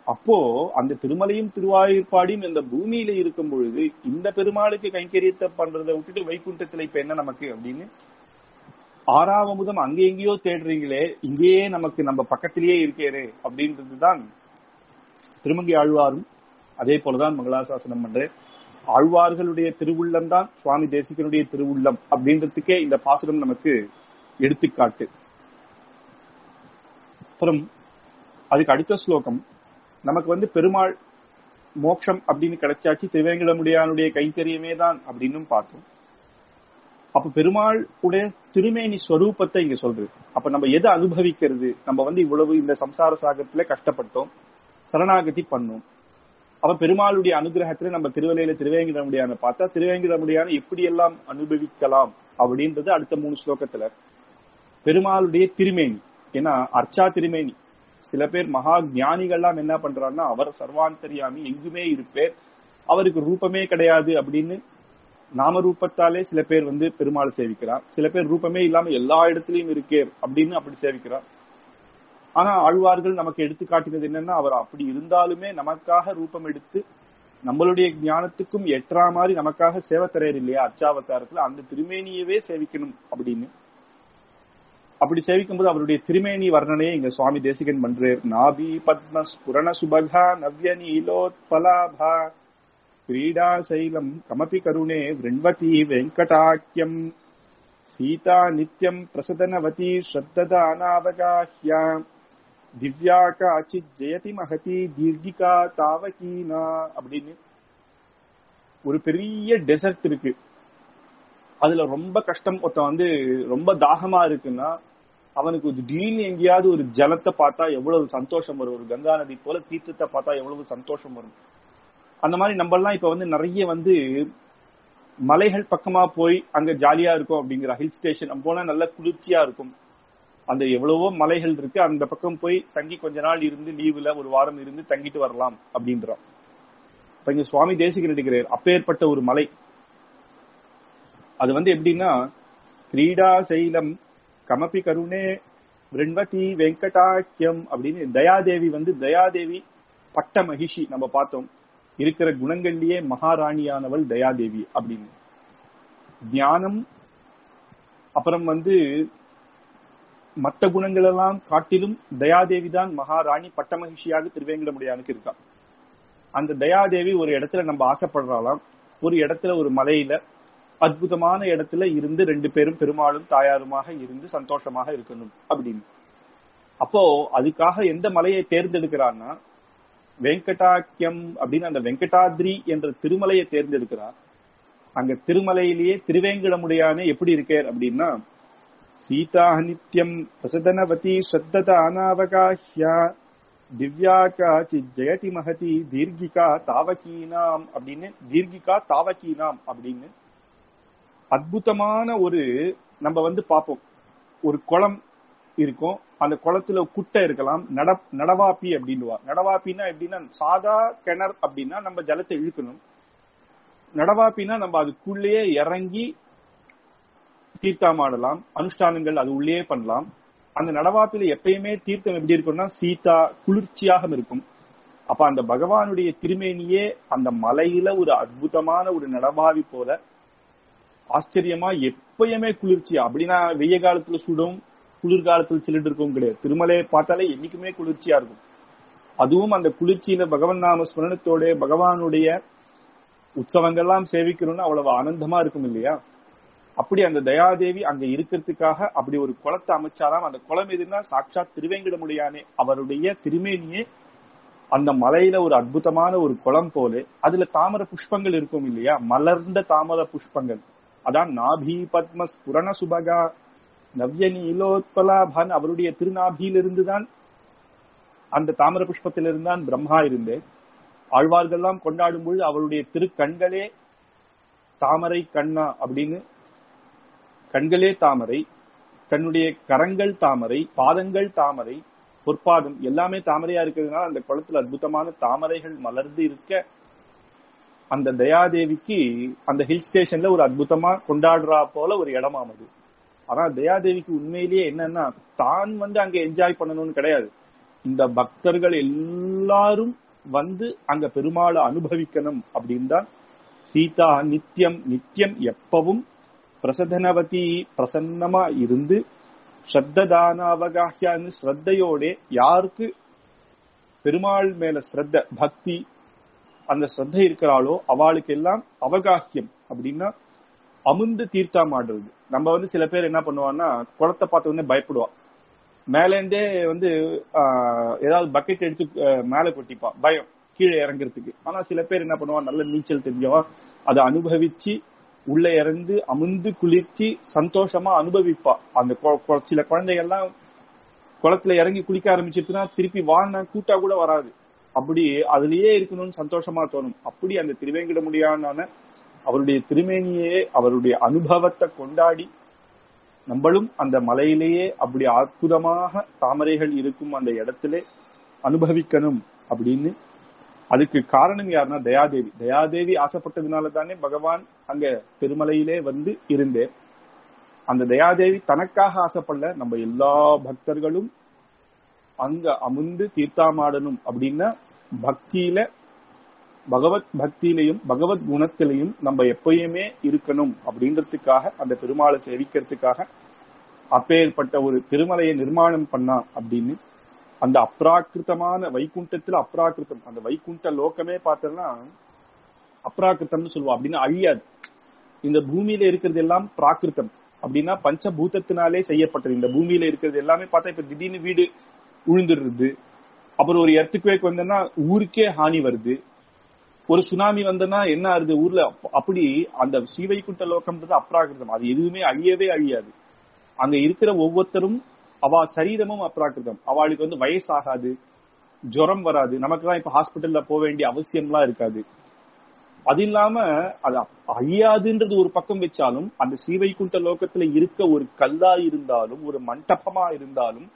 அப்போ அந்த திருமலையும் திருவாயூர்பாடியும் இந்த பூமியில இருக்கும் பொழுது இந்த பெருமாளுக்கு கைங்கரியத்தை பண்றதை விட்டுட்டு வைகுண்டத்துல இப்ப என்ன நமக்கு அப்படின்னு ஆறாவமுதம் அங்க எங்கேயோ தேடுறீங்களே இங்கேயே நமக்கு நம்ம பக்கத்திலேயே இருக்கேரே அப்படின்றதுதான் திருமங்கை ஆழ்வாரும் அதே போலதான் மங்களாசாசனம் பண்றேன் ஆழ்வார்களுடைய திருவுள்ளம் தான் சுவாமி தேசிகனுடைய திருவுள்ளம் அப்படின்றதுக்கே இந்த பாசுரம் நமக்கு எடுத்துக்காட்டு அப்புறம் அதுக்கு அடுத்த ஸ்லோகம் நமக்கு வந்து பெருமாள் மோட்சம் அப்படின்னு கிடைச்சாச்சு திருவேங்கடமுடியானுடைய கைத்தறியமே தான் அப்படின்னு பார்த்தோம் அப்ப பெருமாள் உடைய திருமேனி ஸ்வரூபத்தை இங்க சொல்றது அப்ப நம்ம எதை அனுபவிக்கிறது நம்ம வந்து இவ்வளவு இந்த சம்சார சாகத்துல கஷ்டப்பட்டோம் சரணாகதி பண்ணோம் அப்ப பெருமாளுடைய அனுகிரகத்துல நம்ம திருவலையில திருவேங்கடமுடியான பார்த்தா திருவேங்கடமுடியான எப்படி எல்லாம் அனுபவிக்கலாம் அப்படின்றது அடுத்த மூணு ஸ்லோகத்துல பெருமாளுடைய திருமேனி ஏன்னா அர்ச்சா திருமேனி சில பேர் மகா ஞானிகள்லாம் என்ன பண்றாங்கன்னா அவர் சர்வாந்தரியாமி எங்குமே இருப்பேர் அவருக்கு ரூபமே கிடையாது அப்படின்னு நாம ரூபத்தாலே சில பேர் வந்து பெருமாள் சேவிக்கிறார் சில பேர் ரூபமே இல்லாம எல்லா இடத்துலயும் இருக்கே அப்படின்னு அப்படி சேவிக்கிறார் ஆனா ஆழ்வார்கள் நமக்கு எடுத்து காட்டினது என்னன்னா அவர் அப்படி இருந்தாலுமே நமக்காக ரூபம் எடுத்து நம்மளுடைய ஞானத்துக்கும் எற்றா மாதிரி நமக்காக சேவை தரையர் இல்லையா அச்சாவதாரத்துல அந்த திருமேனியவே சேவிக்கணும் அப்படின்னு அப்படி சேவிக்கும் போது அவருடைய திருமேனி வர்ணனையை இங்க சுவாமி தேசிகன் பண்றார் நாபி பத்ம ஸ்புரண சுபகா நவ்ய நீலோத்பலாபா கிரீடா சைலம் கமபி கருணே விருண்வதி வெங்கடாக்கியம் சீதா நித்யம் பிரசதனவதி ஸ்ரத்ததானாவகாஹ்யா திவ்யா காச்சித் ஜெயதி மகதி தீர்கிகா தாவகீனா அப்படின்னு ஒரு பெரிய டெசர்ட் இருக்கு அதுல ரொம்ப கஷ்டம் ஒருத்தன் வந்து ரொம்ப தாகமா இருக்குன்னா அவனுக்கு ஒரு திடீர்னு எங்கேயாவது ஒரு ஜலத்தை பார்த்தா எவ்வளவு சந்தோஷம் வரும் ஒரு கங்கா நதி போல தீர்த்தத்தை பார்த்தா எவ்வளவு சந்தோஷம் வரும் அந்த மாதிரி நம்ம எல்லாம் இப்ப வந்து நிறைய வந்து மலைகள் பக்கமா போய் அங்க ஜாலியா இருக்கும் அப்படிங்கிற ஹில் ஸ்டேஷன் போனா நல்ல குளிர்ச்சியா இருக்கும் அந்த எவ்வளவோ மலைகள் இருக்கு அந்த பக்கம் போய் தங்கி கொஞ்ச நாள் இருந்து லீவுல ஒரு வாரம் இருந்து தங்கிட்டு வரலாம் அப்படின்றோம் இப்ப இங்க சுவாமி தேசிகன் எடுக்கிறார் அப்பேற்பட்ட ஒரு மலை அது வந்து எப்படின்னா கிரீடா சைலம் கமபி கருணே விருண்வதி வெங்கடாக்கியம் அப்படின்னு தயாதேவி வந்து தயாதேவி பட்ட மகிஷி நம்ம பார்த்தோம் இருக்கிற குணங்கள்லயே மகாராணியானவள் தயாதேவி அப்படின்னு ஞானம் அப்புறம் வந்து மற்ற குணங்கள் எல்லாம் காட்டிலும் தயாதேவி தான் மகாராணி பட்ட மகிழ்ச்சியாக திருவேங்கடமுடியானுக்கு இருக்கா அந்த தயாதேவி ஒரு இடத்துல நம்ம ஆசைப்படுறாளாம் ஒரு இடத்துல ஒரு மலையில அற்புதமான இடத்துல இருந்து ரெண்டு பேரும் பெருமாளும் தாயாருமாக இருந்து சந்தோஷமாக இருக்கணும் அப்படின்னு அப்போ அதுக்காக எந்த மலையை தேர்ந்தெடுக்கிறான்னா வெங்கடாக்கியம் அப்படின்னு அந்த வெங்கடாத்ரி என்ற திருமலையை தேர்ந்தெடுக்கிறார் அங்க திருமலையிலேயே திருவேங்கடமுடையானே எப்படி இருக்கார் அப்படின்னா சீதா நித்யம் பிரசதனவதி ஸ்ரத்தத அனாவகாஹ்யா திவ்யா காச்சி ஜெயதி மகதி தீர்கிகா தாவகீனாம் அப்படின்னு தீர்கிகா தாவகீனாம் அப்படின்னு அற்புதமான ஒரு நம்ம வந்து பார்ப்போம் ஒரு குளம் இருக்கும் அந்த குளத்துல குட்டை இருக்கலாம் நட நடவாப்பி அப்படின்னுவா நடவாப்பின்னா எப்படின்னா சாதா கிணறு அப்படின்னா நம்ம ஜலத்தை இழுக்கணும் நடவாப்பினா நம்ம அதுக்குள்ளேயே இறங்கி தீர்த்தாமாடலாம் அனுஷ்டானங்கள் அது உள்ளே பண்ணலாம் அந்த நடவாப்பில எப்பயுமே தீர்த்தம் எப்படி இருக்கும்னா சீதா குளிர்ச்சியாக இருக்கும் அப்ப அந்த பகவானுடைய திருமேனியே அந்த மலையில ஒரு அற்புதமான ஒரு நடவாவி போல ஆச்சரியமா எப்பயுமே குளிர்ச்சியா அப்படின்னா வெய்ய காலத்துல சுடும் குளிர்காலத்தில் சிலிண்டு இருக்கும் கிடையாது திருமலையை பார்த்தாலே என்னைக்குமே குளிர்ச்சியா இருக்கும் அதுவும் அந்த குளிர்ச்சியில பகவன் நாம ஸ்மரணத்தோட பகவானுடைய உற்சவங்கள்லாம் சேவிக்கணும்னு அவ்வளவு ஆனந்தமா இருக்கும் இல்லையா அப்படி அந்த தயாதேவி அங்க இருக்கிறதுக்காக அப்படி ஒரு குளத்தை அமைச்சாலாம் அந்த குளம் எதுன்னா சாட்சாத் திருவேங்கடமுடியானே அவருடைய திருமேனியே அந்த மலையில ஒரு அற்புதமான ஒரு குளம் போல அதுல தாமர புஷ்பங்கள் இருக்கும் இல்லையா மலர்ந்த தாமர புஷ்பங்கள் அதான் நாபி பத்ம ஸ்புரண சுபகா நவ்ய நீலோத்பலாபான் அவருடைய திருநாபியிலிருந்து தான் அந்த தாமர புஷ்பத்திலிருந்து தான் பிரம்மா இருந்தே ஆழ்வார்கள்லாம் கொண்டாடும் பொழுது அவருடைய திருக்கண்களே தாமரை கண்ணா அப்படின்னு கண்களே தாமரை தன்னுடைய கரங்கள் தாமரை பாதங்கள் தாமரை பொற்பாதம் எல்லாமே தாமரையா இருக்கிறதுனால அந்த குளத்துல அற்புதமான தாமரைகள் மலர்ந்து இருக்க அந்த தயாதேவிக்கு அந்த ஹில் ஸ்டேஷன்ல ஒரு அற்புதமா கொண்டாடுறா போல ஒரு இடமாம் அது ஆனா தயாதேவிக்கு உண்மையிலேயே என்னன்னா தான் வந்து அங்க என்ஜாய் பண்ணணும்னு கிடையாது இந்த பக்தர்கள் எல்லாரும் வந்து அங்க பெருமாளை அனுபவிக்கணும் அப்படின்னு தான் சீதா நித்தியம் நித்தியம் எப்பவும் பிரசதனவதி பிரசன்னமா இருந்து ஸ்ரத்ததான அவகாஹியான்னு ஸ்ரத்தையோட யாருக்கு பெருமாள் மேல ஸ்ரத்த பக்தி அந்த ஸ்ரத்தை இருக்கிறாளோ அவளுக்கு எல்லாம் அவகாஹியம் அப்படின்னா அமுந்து தீர்த்தம் ஆடுறது நம்ம வந்து சில பேர் என்ன பண்ணுவான்னா குளத்தை பார்த்த உடனே பயப்படுவா மேலேந்தே வந்து ஆஹ், ஏதாவது பக்கெட் எடுத்து ஆஹ், மேல கொட்டிப்பா பயம் கீழே இறங்குறதுக்கு ஆனா சில பேர் என்ன பண்ணுவா நல்ல நீச்சல் தெரிஞ்சவா அதை அனுபவிச்சு உள்ள இறந்து அமுந்து குளிர்ச்சி சந்தோஷமா அனுபவிப்பா அந்த கொ- கொ- சில குழந்தைகள்லாம் குளத்துல இறங்கி குளிக்க ஆரம்பிச்சிருச்சுன்னா திருப்பி வாழ்னா கூட்டா கூட வராது அப்படி அதுலயே இருக்கணும்னு சந்தோஷமா தோணும் அப்படி அந்த திருவேங்கடமுடியான அவருடைய திருமேனியே அவருடைய அனுபவத்தை கொண்டாடி நம்மளும் அந்த மலையிலேயே அப்படி அற்புதமாக தாமரைகள் இருக்கும் அந்த இடத்திலே அனுபவிக்கணும் அப்படின்னு அதுக்கு காரணம் யாருன்னா தயாதேவி தயாதேவி ஆசைப்பட்டதுனால தானே பகவான் அங்க திருமலையிலே வந்து இருந்தேன் அந்த தயாதேவி தனக்காக ஆசைப்படல நம்ம எல்லா பக்தர்களும் அங்க அமுந்து தீர்த்தாமாடணும் அப்படின்னா பக்தியில பகவத் பக்தியிலையும் பகவத் குணத்திலையும் நம்ம எப்பயுமே இருக்கணும் அப்படின்றதுக்காக அந்த பெருமாளை சேவிக்கிறதுக்காக அப்பேற்பட்ட ஒரு திருமலையை நிர்மாணம் பண்ணா அப்படின்னு அந்த அப்ராக்கிருத்தமான வைகுண்டத்துல அப்ராக்கிருத்தம் அந்த வைகுண்ட லோகமே பார்த்தோம்னா அப்ராக்கிருத்தம்னு சொல்லுவோம் அப்படின்னா அழியாது இந்த பூமியில இருக்கிறது எல்லாம் பிராகிருத்தம் அப்படின்னா பஞ்சபூதத்தினாலே செய்யப்பட்டது இந்த பூமியில இருக்கிறது எல்லாமே பார்த்தா இப்ப திடீர்னு வீடு உழுந்துடுறது அப்புறம் ஒரு எர்த்துக்குவேக் வந்தோன்னா ஊருக்கே ஹானி வருது ஒரு சுனாமி வந்தனா என்ன ஆகுது ஊர்ல அப்ப- அப்படி அந்த ஸ்ரீவைகுண்ட லோகம்ன்றது அப்ராகிருதம் அது எதுவுமே அழியவே அழியாது அங்க இருக்கிற ஒவ்வொருத்தரும் அவ சரீரமும் அப்ராகிருதம் அவளுக்கு வந்து வயசாகாது ஜுரம் வராது நமக்கு இப்ப ஹாஸ்பிட்டல்ல போக வேண்டிய அவசியம்லாம் இருக்காது அது இல்லாம அது அப்- அழியாதுன்றது ஒரு பக்கம் வச்சாலும் அந்த ஸ்ரீவைகுண்ட லோகத்துல இருக்க ஒரு கல்லா இருந்தாலும் ஒரு மண்டபமா இருந்தாலும்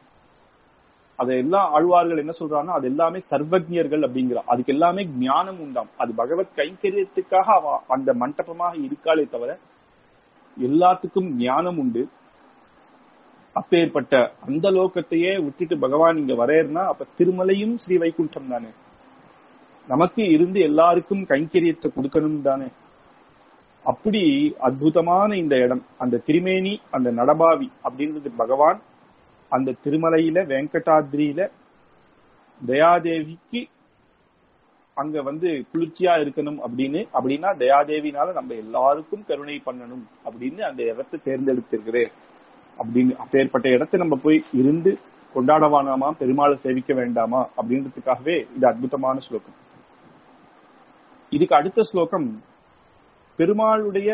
அதெல்லாம் ஆழ்வார்கள் என்ன சொல்றாங்கன்னா அது எல்லாமே சர்வஜர்கள் அப்படிங்கிற அதுக்கு எல்லாமே ஞானம் உண்டாம் அது பகவத் கைங்கரியத்துக்காக அவ அந்த மண்டபமாக இருக்காளே தவிர எல்லாத்துக்கும் ஞானம் உண்டு அப்பேற்பட்ட அந்த லோகத்தையே விட்டுட்டு பகவான் இங்க வரையறனா அப்ப திருமலையும் ஸ்ரீ வைகுண்டம் தானே நமக்கு இருந்து எல்லாருக்கும் கைங்கரியத்தை கொடுக்கணும் தானே அப்படி அற்புதமான இந்த இடம் அந்த திருமேனி அந்த நடபாவி அப்படின்றது பகவான் அந்த திருமலையில வெங்கடாத்ரியில தயாதேவிக்கு அங்க வந்து குளிர்ச்சியா இருக்கணும் அப்படின்னு அப்படின்னா தயாதேவினால நம்ம எல்லாருக்கும் கருணை பண்ணணும் அப்படின்னு அந்த இடத்தை தேர்ந்தெடுத்திருக்கிறேன் அப்படின்னு அப்பேற்பட்ட இடத்தை நம்ம போய் இருந்து கொண்டாடவானாமா பெருமாளை சேவிக்க வேண்டாமா அப்படின்றதுக்காகவே இது அற்புதமான ஸ்லோகம் இதுக்கு அடுத்த ஸ்லோகம் பெருமாளுடைய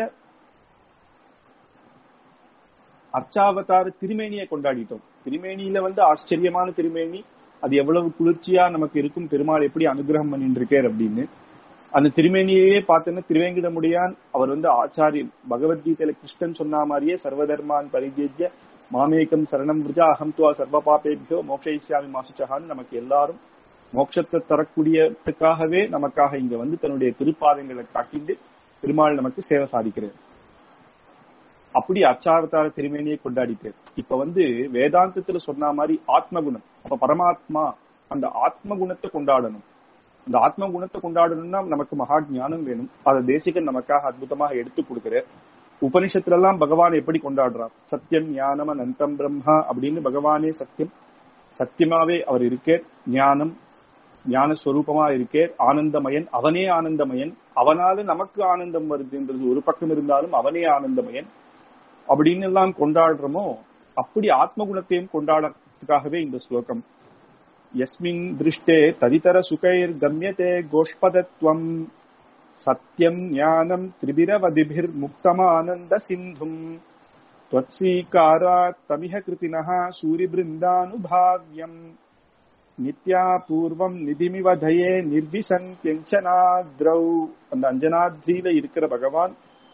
அர்ச்சாவதார திருமேனியை கொண்டாடிட்டோம் திருமேனியில வந்து ஆச்சரியமான திருமேனி அது எவ்வளவு குளிர்ச்சியா நமக்கு இருக்கும் பெருமாள் எப்படி அனுகிரகம் பண்ணிட்டு இருக்கார் அப்படின்னு அந்த திருமேனியே பார்த்தோன்னா திருவேங்கிடமுடியான் அவர் வந்து ஆச்சாரியன் பகவத்கீதையில கிருஷ்ணன் சொன்ன மாதிரியே சர்வதர்மான் பரிஜேஜ்ய மாமேகம் சரணம் விரஜா அகம் துவா சர்வ பாபேபியோ மோக்ஷயிஷ்யாமி மாசுச்சகான்னு நமக்கு எல்லாரும் மோட்சத்தை தரக்கூடியதுக்காகவே நமக்காக இங்க வந்து தன்னுடைய திருப்பாதங்களை காட்டிட்டு பெருமாள் நமக்கு சேவை சாதிக்கிறார் அப்படி அச்சாவதார திருமேனியை கொண்டாடிட்டு இப்ப வந்து வேதாந்தத்துல சொன்ன மாதிரி ஆத்ம குணம் அப்ப பரமாத்மா அந்த ஆத்ம குணத்தை கொண்டாடணும் அந்த ஆத்ம குணத்தை கொண்டாடணும்னா நமக்கு மகா ஞானம் வேணும் அதை தேசிகன் நமக்காக அற்புதமாக எடுத்து கொடுக்கிறார் உபனிஷத்துல எல்லாம் பகவான் எப்படி கொண்டாடுறார் சத்தியம் ஞானம் அனந்தம் பிரம்மா அப்படின்னு பகவானே சத்தியம் சத்தியமாவே அவர் இருக்கே ஞானம் ஞான ஸ்வரூபமா இருக்கே ஆனந்தமயன் அவனே ஆனந்தமயன் அவனால நமக்கு ஆனந்தம் வருதுன்றது ஒரு பக்கம் இருந்தாலும் அவனே ஆனந்தமயன் அப்படின்னு எல்லாம் கொண்டாடுறோமோ அப்படி ஆத்ம குணத்தையும் கொண்டாடுறதுக்காகவே இந்த ஸ்லோகம் யஸ்மின் திருஷ்டே ததிதர சுகைர் கம்யதே கோஷ்பதத்வம் சத்யம் ஞானம் திரிபிரவதிபிர் முக்தமானந்த சிந்தும் त्वत्सीकारात् तमिह कृतिनः सूरिबृन्दानुभाव्यम् நித்யா பூர்வம் நிதிமிவ தயே நிர்விசந்தியஞ்சனாத்ரௌ அந்த அஞ்சனாத்ரியில இருக்கிற பகவான்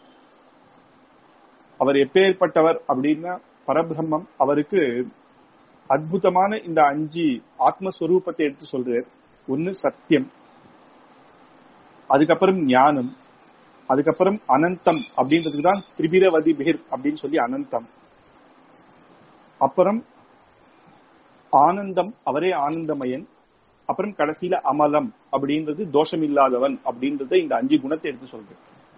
அவர் எப்பேற்பட்டவர் அப்படின்னா பரபிரம்மம் அவருக்கு அற்புதமான இந்த அஞ்சு ஆத்மஸ்வரூபத்தை எடுத்து சொல்றார் ஒன்னு சத்தியம் அதுக்கப்புறம் ஞானம் அதுக்கப்புறம் அனந்தம் அப்படின்றதுக்கு தான் திரிபிரவதி பிகிர் அப்படின்னு சொல்லி அனந்தம் அப்புறம் ஆனந்தம் அவரே ஆனந்தமயன் அப்புறம் கடைசியில அமலம் அப்படின்றது தோஷம் இல்லாதவன் அப்படின்றத இந்த அஞ்சு குணத்தை எடுத்து சொல்றேன்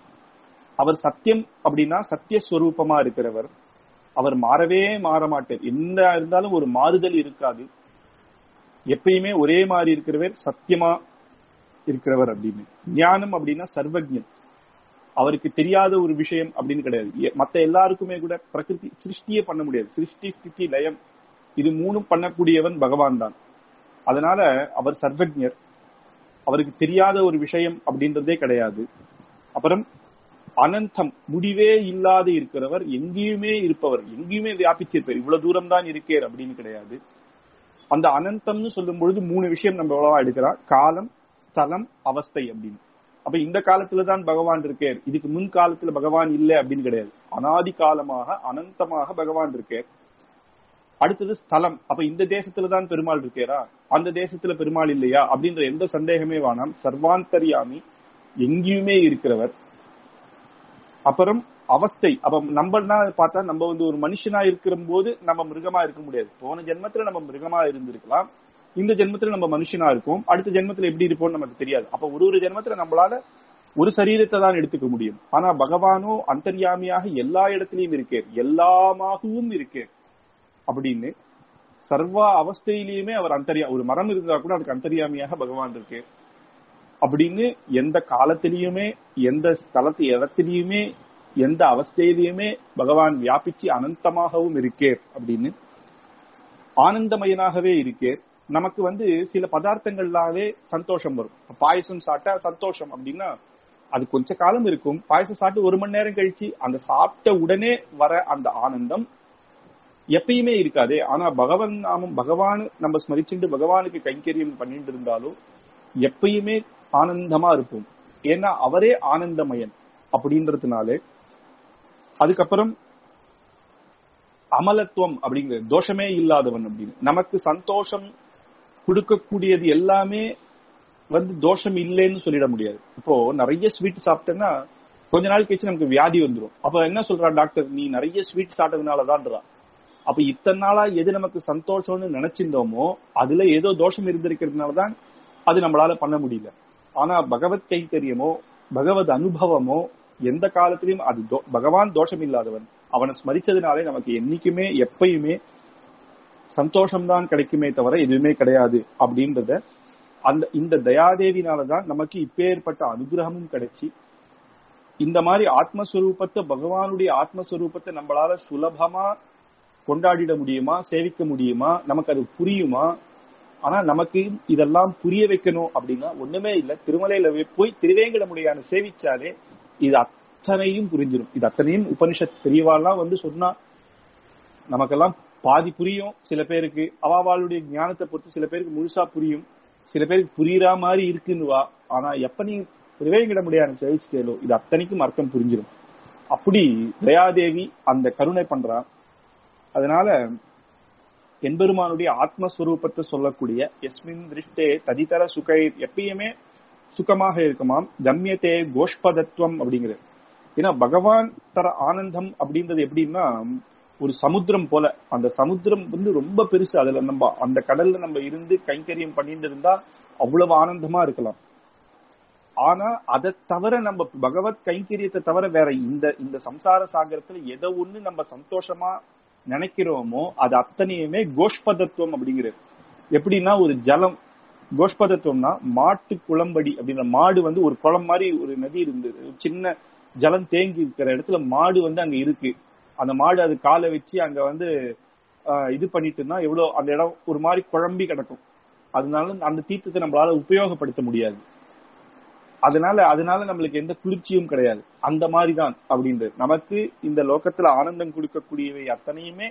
அவர் சத்தியம் அப்படின்னா சத்தியஸ்வரூபமா இருக்கிறவர் அவர் மாறவே மாற மாட்டார் என்ன இருந்தாலும் ஒரு மாறுதல் இருக்காது எப்பயுமே ஒரே மாதிரி இருக்கிறவர் சத்தியமா இருக்கிறவர் அப்படின்னு ஞானம் அப்படின்னா சர்வஜன் அவருக்கு தெரியாத ஒரு விஷயம் அப்படின்னு கிடையாது எ- மத்த எல்லாருக்குமே கூட பிரகிருதி சிருஷ்டியே பண்ண முடியாது சிருஷ்டி ஸ்திதி லயம் இது மூணும் பண்ணக்கூடியவன் பகவான் தான் அதனால அவர் சர்வஜர் அவருக்கு தெரியாத ஒரு விஷயம் அப்படின்றதே கிடையாது அப்புறம் அனந்தம் முடிவே இல்லாத இருக்கிறவர் எங்கேயுமே இருப்பவர் எங்கேயுமே வியாபிச்சிருப்பார் இவ்வளவு தூரம் தான் இருக்கேர் அப்படின்னு கிடையாது அந்த அனந்தம்னு சொல்லும் பொழுது மூணு விஷயம் நம்ம எவ்வளவா எடுக்கிறோம் காலம் ஸ்தலம் அவஸ்தை அப்படின்னு அப்ப இந்த காலத்துல தான் பகவான் இருக்கார் இதுக்கு முன் காலத்துல பகவான் இல்ல அப்படின்னு கிடையாது அனாதி காலமாக அனந்தமாக பகவான் இருக்கார் அடுத்தது ஸ்தலம் அப்ப இந்த தேசத்துல தான் பெருமாள் இருக்காரா அந்த தேசத்துல பெருமாள் இல்லையா அப்படின்ற எந்த சந்தேகமே வேணாம் சர்வாந்தரியாமி எங்கேயுமே இருக்கிறவர் அப்புறம் அவஸ்தை அப்ப நம்மனா பார்த்தா நம்ம வந்து ஒரு மனுஷனா இருக்கிற போது நம்ம மிருகமா இருக்க முடியாது போன ஜென்மத்துல நம்ம மிருகமா இருந்திருக்கலாம் இந்த ஜென்மத்துல நம்ம மனுஷனா இருக்கோம் அடுத்த ஜென்மத்துல எப்படி இருப்போம்னு நமக்கு தெரியாது அப்ப ஒரு ஒரு ஜென்மத்துல நம்மளால ஒரு சரீரத்தை தான் எடுத்துக்க முடியும் ஆனா பகவானோ அந்தர்யாமியாக எல்லா இடத்துலயும் இருக்கே எல்லாமாகவும் இருக்கே அப்படின்னு சர்வ அவஸ்தையிலயுமே அவர் அந்தரியா ஒரு மரம் இருந்தா கூட அதுக்கு அந்தர்யாமியாக பகவான் இருக்கு அப்படின்னு எந்த காலத்திலயுமே எந்த ஸ்தலத்து இடத்திலயுமே எந்த அவஸ்தையிலயுமே பகவான் வியாபிச்சு அனந்தமாகவும் இருக்கே அப்படின்னு ஆனந்தமயனாகவே இருக்கே நமக்கு வந்து சில பதார்த்தங்கள்லாவே சந்தோஷம் வரும் இப்ப பாயசம் சாப்பிட்டா சந்தோஷம் அப்படின்னா அது கொஞ்ச காலம் இருக்கும் பாயசம் சாப்பிட்டு ஒரு மணி நேரம் கழிச்சு அந்த சாப்பிட்ட உடனே வர அந்த ஆனந்தம் எப்பயுமே இருக்காதே ஆனா பகவான் நாமம் பகவான் நம்ம ஸ்மரிச்சுட்டு பகவானுக்கு கைங்கரியம் பண்ணிட்டு இருந்தாலும் எப்பயுமே ஆனந்தமா இருப்போம் ஏன்னா அவரே ஆனந்தமயன் அப்படின்றதுனாலே அதுக்கப்புறம் அமலத்துவம் அப்படிங்கிறது தோஷமே இல்லாதவன் அப்படின்னு நமக்கு சந்தோஷம் கொடுக்கக்கூடியது எல்லாமே வந்து தோஷம் இல்லைன்னு சொல்லிட முடியாது இப்போ நிறைய ஸ்வீட் சாப்பிட்டேன்னா கொஞ்ச நாள் கழிச்சு நமக்கு வியாதி வந்துடும் அப்ப என்ன சொல்றா டாக்டர் நீ நிறைய ஸ்வீட் சாப்பிட்டதுனாலதான்றா அப்ப இத்தனை நாளா எது நமக்கு சந்தோஷம்னு நினைச்சிருந்தோமோ அதுல ஏதோ தோஷம் இருந்திருக்கிறதுனாலதான் அது நம்மளால பண்ண முடியல ஆனா பகவத் கைங்கரியமோ பகவத் அனுபவமோ எந்த காலத்திலயும் அது தோ- பகவான் தோஷம் இல்லாதவன் அவனை ஸ்மரிச்சதுனாலே நமக்கு என்னைக்குமே எப்பயுமே சந்தோஷம்தான் கிடைக்குமே தவிர எதுவுமே கிடையாது அப்படின்றத அந்த இந்த தயாதேவினாலதான் நமக்கு இப்பேற்பட்ட அனுகிரகமும் கிடைச்சி இந்த மாதிரி ஆத்மஸ்வரூபத்தை பகவானுடைய ஆத்மஸ்வரூபத்தை நம்மளால சுலபமா கொண்டாடிட முடியுமா சேவிக்க முடியுமா நமக்கு அது புரியுமா ஆனா நமக்கு இதெல்லாம் புரிய வைக்கணும் அப்படின்னா ஒண்ணுமே இல்ல திருமலையில போய் திருவேங்கடமுடியான சேவிச்சாலே இது அத்தனையும் புரிஞ்சிடும் இது அத்தனையும் உபனிஷத் பெரியவாள்லாம் வந்து சொன்னா நமக்கெல்லாம் பாதி புரியும் சில பேருக்கு அவாவாளுடைய ஞானத்தை பொறுத்து சில பேருக்கு முழுசா புரியும் சில பேருக்கு புரியுற மாதிரி இருக்குன்னு வா ஆனா எப்ப நீ திருவேங்கடமுடியான சேவிச்சிட்டேலோ இது அத்தனைக்கும் அர்த்தம் புரிஞ்சிடும் அப்படி தயாதேவி அந்த கருணை பண்றா அதனால எம்பெருமானுடைய ஆத்மஸ்வரூபத்தை சொல்லக்கூடிய எஸ்மின் திருஷ்டே ததிதர சுகை எப்பயுமே சுகமாக இருக்குமாம் கம்யத்தே கோஷ்பதத்துவம் அப்படிங்கிறது ஏன்னா பகவான் தர ஆனந்தம் அப்படின்றது எப்படின்னா ஒரு சமுத்திரம் போல அந்த சமுத்திரம் வந்து ரொம்ப பெருசு அதுல நம்ம அந்த கடல்ல நம்ம இருந்து கைங்கரியம் பண்ணிட்டு இருந்தா அவ்வளவு ஆனந்தமா இருக்கலாம் ஆனா அதை தவிர நம்ம பகவத் கைங்கரியத்தை தவிர வேற இந்த இந்த சம்சார சாகரத்துல எதை ஒண்ணு நம்ம சந்தோஷமா நினைக்கிறோமோ அது அத்தனையுமே கோஷ்பதத்துவம் அப்படிங்கிறது எப்படின்னா ஒரு ஜலம் கோஷ்பதத்துவம்னா மாட்டு குளம்படி அப்படின்ற மாடு வந்து ஒரு குளம் மாதிரி ஒரு நதி இருந்தது ஒரு சின்ன ஜலம் தேங்கி இருக்கிற இடத்துல மாடு வந்து அங்க இருக்கு அந்த மாடு அது காலை வச்சு அங்க வந்து ஆஹ், இது பண்ணிட்டுன்னா எவ்வளவு அந்த இடம் ஒரு மாதிரி குழம்பி கிடக்கும் அதனால அந்த தீர்த்தத்தை நம்மளால உபயோகப்படுத்த முடியாது அதனால அதனால நம்மளுக்கு எந்த குளிர்ச்சியும் கிடையாது அந்த மாதிரிதான் அப்படின்றது நமக்கு இந்த லோகத்துல ஆனந்தம் கொடுக்கக்கூடியவை அத்தனையுமே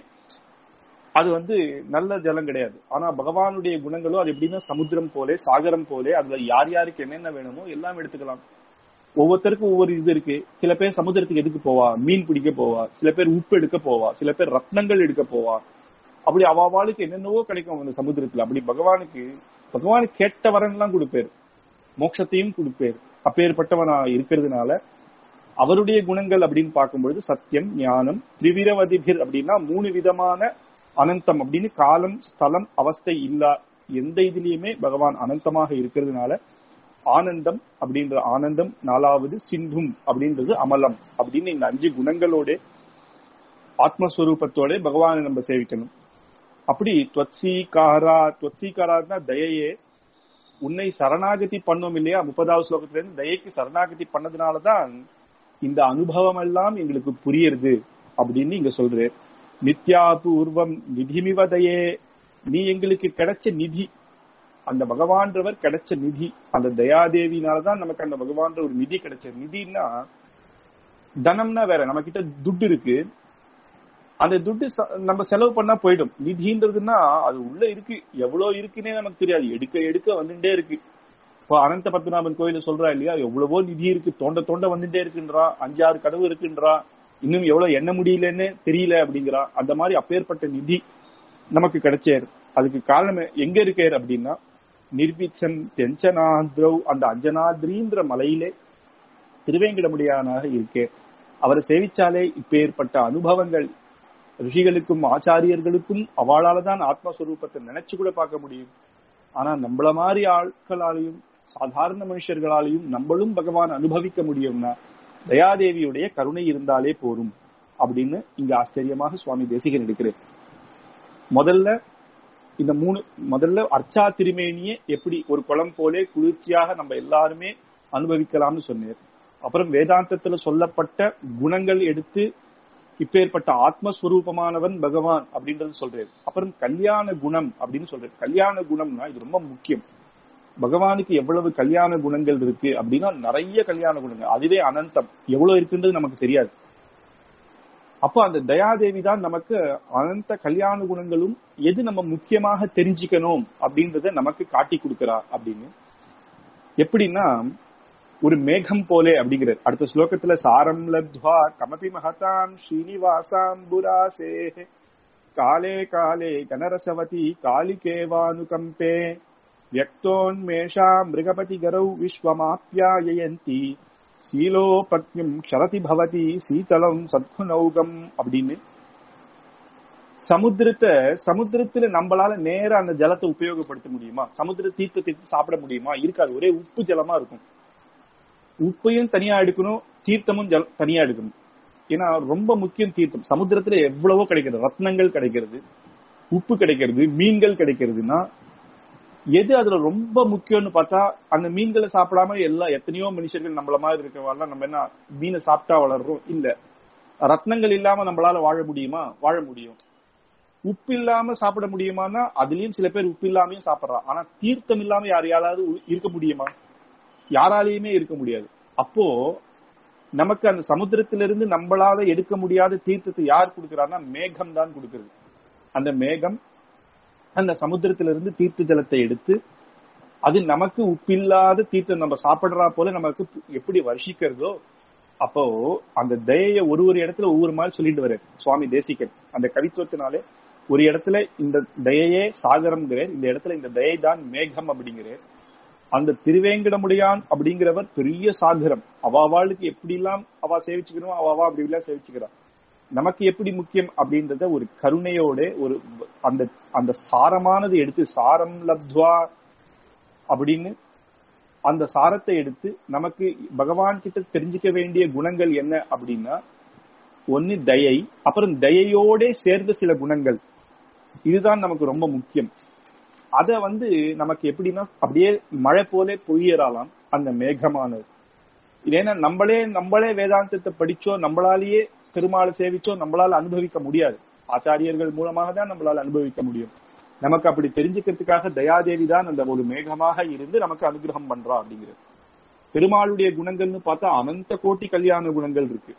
அது வந்து நல்ல ஜலம் கிடையாது ஆனா பகவானுடைய குணங்களோ அது எப்படின்னா சமுத்திரம் போலே சாகரம் போலே அதுல யார் யாருக்கு என்னென்ன வேணுமோ எல்லாம் எடுத்துக்கலாம் ஒவ்வொருத்தருக்கும் ஒவ்வொரு இது இருக்கு சில பேர் சமுத்திரத்துக்கு எதுக்கு போவா மீன் பிடிக்க போவா சில பேர் உப்பு எடுக்க போவா சில பேர் ரத்னங்கள் எடுக்க போவா அப்படி அவாவாளுக்கு என்னென்னவோ கிடைக்கும் அந்த சமுத்திரத்துல அப்படி பகவானுக்கு பகவானுக்கு கேட்ட வரன்லாம் கொடுப்பாரு மோட்சத்தையும் கொடுப்பாரு அப்பேற்பட்டவனா இருக்கிறதுனால அவருடைய குணங்கள் அப்படின்னு பார்க்கும்பொழுது சத்தியம் ஞானம் திரிவிரவதிபிர் அப்படின்னா மூணு விதமான அனந்தம் அப்படின்னு காலம் ஸ்தலம் அவஸ்தை இல்லா எந்த இதுலயுமே பகவான் அனந்தமாக இருக்கிறதுனால ஆனந்தம் அப்படின்ற ஆனந்தம் நாலாவது சிந்தும் அப்படின்றது அமலம் அப்படின்னு இந்த அஞ்சு குணங்களோட ஆத்மஸ்வரூபத்தோட பகவானை நம்ம சேவிக்கணும் அப்படி துவத்சீகாரா துவத்சீகாரா தயையே உன்னை சரணாகதி பண்ணோம் இல்லையா முப்பதாவது ஸ்லோகத்துல இருந்து தயைக்கு சரணாகதி பண்ணதுனாலதான் இந்த அனுபவம் எல்லாம் எங்களுக்கு புரியுது அப்படின்னு இங்க சொல்ற நித்யாபூர்வம் நிதிமிவதையே நீ எங்களுக்கு கிடைச்ச நிதி அந்த பகவான்றவர் கிடைச்ச நிதி அந்த தயாதேவினாலதான் நமக்கு அந்த பகவான்ற ஒரு நிதி கிடைச்ச நிதினா தனம்னா வேற நம்ம கிட்ட துட்டு இருக்கு அந்த துட்டு நம்ம செலவு பண்ணா போயிடும் நிதின்றதுன்னா அது உள்ள இருக்கு எவ்வளவு இருக்குன்னே நமக்கு தெரியாது எடுக்க எடுக்க வந்துட்டே இருக்கு இப்போ அனந்த பத்மநாபன் கோயில சொல்றா இல்லையா எவ்வளவோ நிதி இருக்கு தோண்ட தோண்ட வந்துட்டே இருக்குன்றா அஞ்சாறு கடவு இருக்குன்றா இன்னும் எவ்வளவு எண்ண முடியலன்னு தெரியல அப்படிங்கிறா அந்த மாதிரி அப்பேற்பட்ட நிதி நமக்கு கிடைச்சாரு அதுக்கு காரணம் எங்க இருக்காரு அப்படின்னா நிர்விச்சன் தெஞ்சனாத்ரவ் அந்த அஞ்சனாத்ரின்ற மலையிலே திருவேங்கடமுடியானாக இருக்கே அவரை சேவிச்சாலே இப்பேற்பட்ட அனுபவங்கள் ரிஷிகளுக்கும் ஆச்சாரியர்களுக்கும் அவளால தான் ஆத்மஸ்வரூபத்தை நினைச்சு கூட பார்க்க முடியும் ஆனா நம்மள மாதிரி ஆட்களாலையும் சாதாரண மனுஷர்களாலையும் நம்மளும் பகவான் அனுபவிக்க முடியும்னா தயாதேவியுடைய கருணை இருந்தாலே போரும் அப்படின்னு இங்க ஆச்சரியமாக சுவாமி தேசிகன் எடுக்கிறார் முதல்ல இந்த மூணு முதல்ல அர்ச்சா திருமேனியே எப்படி ஒரு குளம் போலே குளிர்ச்சியாக நம்ம எல்லாருமே அனுபவிக்கலாம்னு சொன்னார் அப்புறம் வேதாந்தத்துல சொல்லப்பட்ட குணங்கள் எடுத்து இப்பேற்பட்ட ஆத்மஸ்வரூபமானவன் பகவான் அப்படின்றது சொல்றாரு அப்புறம் கல்யாண குணம் அப்படின்னு சொல்றாரு கல்யாண குணம்னா இது ரொம்ப முக்கியம் பகவானுக்கு எவ்வளவு கல்யாண குணங்கள் இருக்கு அப்படின்னா நிறைய கல்யாண குணங்கள் அதுவே அனந்தம் எவ்வளவு இருக்குன்றது நமக்கு தெரியாது அப்போ அந்த தயாதேவி தான் நமக்கு அனந்த கல்யாண குணங்களும் எது நம்ம முக்கியமாக தெரிஞ்சுக்கணும் அப்படின்றத நமக்கு காட்டி கொடுக்கிறா அப்படின்னு எப்படின்னா ஒரு மேகம் போலே அப்படிங்கிறது அடுத்த ஸ்லோகத்துல சாரம் லத்வா கமபி மகதாம் ஸ்ரீனிவாசாம்புராசே காலே காலே கனரசவதி காலிகேவானுகம்பே வியக்தோன்மேஷா மிருகபதி கரௌ விஸ்வமாப்யாயந்தி சீலோபக்ஞம் க்ஷரதி பவதி சீதளம் சத்குநௌகம் அப்படின்னு சமுத்திரத்தை சமுத்திரத்துல நம்மளால நேரா அந்த ஜலத்தை உபயோகப்படுத்த முடியுமா சமுத்திர தீர்த்தத்தை சாப்பிட முடியுமா இருக்காது ஒரே உப்பு ஜலமா இருக்கும் உப்பையும் தனியா எடுக்கணும் தீர்த்தமும் ஜல தனியா எடுக்கணும் ஏன்னா ரொம்ப முக்கியம் தீர்த்தம் சமுத்திரத்துல எவ்வளவோ கிடைக்கிறது ரத்னங்கள் கிடைக்கிறது உப்பு கிடைக்கிறது மீன்கள் கிடைக்கிறதுனா எது அதுல ரொம்ப முக்கியம்னு பார்த்தா அந்த மீன்களை சாப்பிடாம எல்லா எத்தனையோ மனுஷர்கள் நம்மள மாதிரி இருக்கவாள் நம்ம என்ன மீனை சாப்பிட்டா வளர்றோம் இல்ல ரத்னங்கள் இல்லாம நம்மளால வாழ முடியுமா வாழ முடியும் உப்பு இல்லாம சாப்பிட முடியுமானா அதுலயும் சில பேர் உப்பு இல்லாமையும் சாப்பிடுறா ஆனா தீர்த்தம் இல்லாம யார் யாராவது இருக்க முடியுமா யாராலையுமே இருக்க முடியாது அப்போ நமக்கு அந்த சமுத்திரத்திலிருந்து நம்மளால எடுக்க முடியாத தீர்த்தத்தை யார் கொடுக்கிறார்னா மேகம் தான் கொடுக்கிறது அந்த மேகம் அந்த சமுத்திரத்திலிருந்து தீர்த்த ஜலத்தை எடுத்து அது நமக்கு உப்பில்லாத தீர்த்தம் நம்ம சாப்பிடுறா போல நமக்கு எப்படி வருஷிக்கிறதோ அப்போ அந்த தயைய ஒரு ஒரு இடத்துல ஒவ்வொரு மாதிரி சொல்லிட்டு வர்றாரு சுவாமி தேசிகன் அந்த கவித்துவத்தினாலே ஒரு இடத்துல இந்த தயையே சாகரம்ங்கிறார் இந்த இடத்துல இந்த தயை தான் மேகம் அப்படிங்கிறார் அந்த திருவேங்கடமுடியான் அப்படிங்கிறவர் பெரிய சாகரம் அவாவாளுக்கு எப்படி எல்லாம் அவா சேவிச்சுக்கணும் அவாவா அப்படி எல்லாம் சேவிச்சுக்கிறா நமக்கு எப்படி முக்கியம் அப்படின்றத ஒரு கருணையோட ஒரு அந்த அந்த சாரமானது எடுத்து சாரம் லப்துவா அப்படின்னு அந்த சாரத்தை எடுத்து நமக்கு பகவான் கிட்ட தெரிஞ்சுக்க வேண்டிய குணங்கள் என்ன அப்படின்னா ஒன்னு தயை அப்புறம் தயையோட சேர்ந்த சில குணங்கள் இதுதான் நமக்கு ரொம்ப முக்கியம் அத வந்து நமக்கு எப்படின்னா அப்படியே மழை போல பொய்யறாலாம் அந்த மேகமானது ஏன்னா நம்மளே நம்மளே வேதாந்தத்தை படிச்சோ நம்மளாலேயே பெருமாளை சேவிச்சோ நம்மளால அனுபவிக்க முடியாது ஆச்சாரியர்கள் மூலமாக தான் நம்மளால அனுபவிக்க முடியும் நமக்கு அப்படி தெரிஞ்சுக்கிறதுக்காக தயாதேவி தான் அந்த ஒரு மேகமாக இருந்து நமக்கு அனுகிரகம் பண்றா அப்படிங்கிறது பெருமாளுடைய குணங்கள்னு பார்த்தா அனந்த கோட்டி கல்யாண குணங்கள் இருக்கு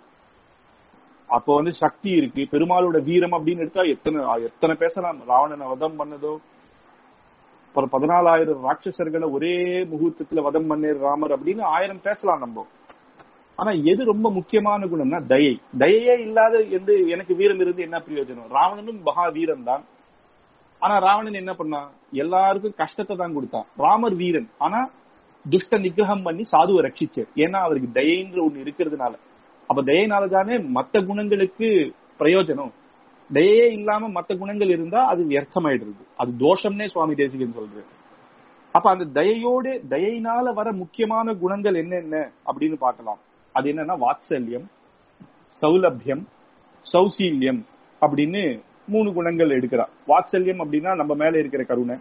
அப்போ வந்து சக்தி இருக்கு பெருமாளோட வீரம் அப்படின்னு எடுத்தா எத்தனை எத்தனை பேசலாம் ராவணனை வதம் பண்ணதோ அப்புறம் பதினாலாயிரம் ராட்சசர்களை ஒரே முகூர்த்தத்துல வதம் பண்ணேர் ராமர் அப்படின்னு ஆயிரம் பேசலாம் நம்ம ஆனா எது ரொம்ப முக்கியமான குணம்னா தயை தயையே இல்லாத எந்த எனக்கு வீரம் இருந்து என்ன பிரயோஜனம் ராவணனும் மகா வீரன் தான் ஆனா ராவணன் என்ன பண்ணான் எல்லாருக்கும் கஷ்டத்தை தான் கொடுத்தான் ராமர் வீரன் ஆனா துஷ்ட நிகிரகம் பண்ணி சாதுவை ரட்சிச்சார் ஏன்னா அவருக்கு தயைன்ற ஒண்ணு இருக்கிறதுனால அப்ப தயைனால தானே மத்த குணங்களுக்கு பிரயோஜனம் தயையே இல்லாம மத்த குணங்கள் இருந்தா அது வியர்த்தமாயிடுறது அது தோஷம்னே சுவாமி தேசிகன் சொல்றாரு அப்ப அந்த தயையோடு தயையினால வர முக்கியமான குணங்கள் என்னென்ன அப்படின்னு பார்க்கலாம் அது என்னன்னா வாத்சல்யம் சௌலபியம் சௌசீல்யம் அப்படின்னு மூணு குணங்கள் எடுக்கிறா வாத்சல்யம் அப்படின்னா நம்ம மேல இருக்கிற கருணை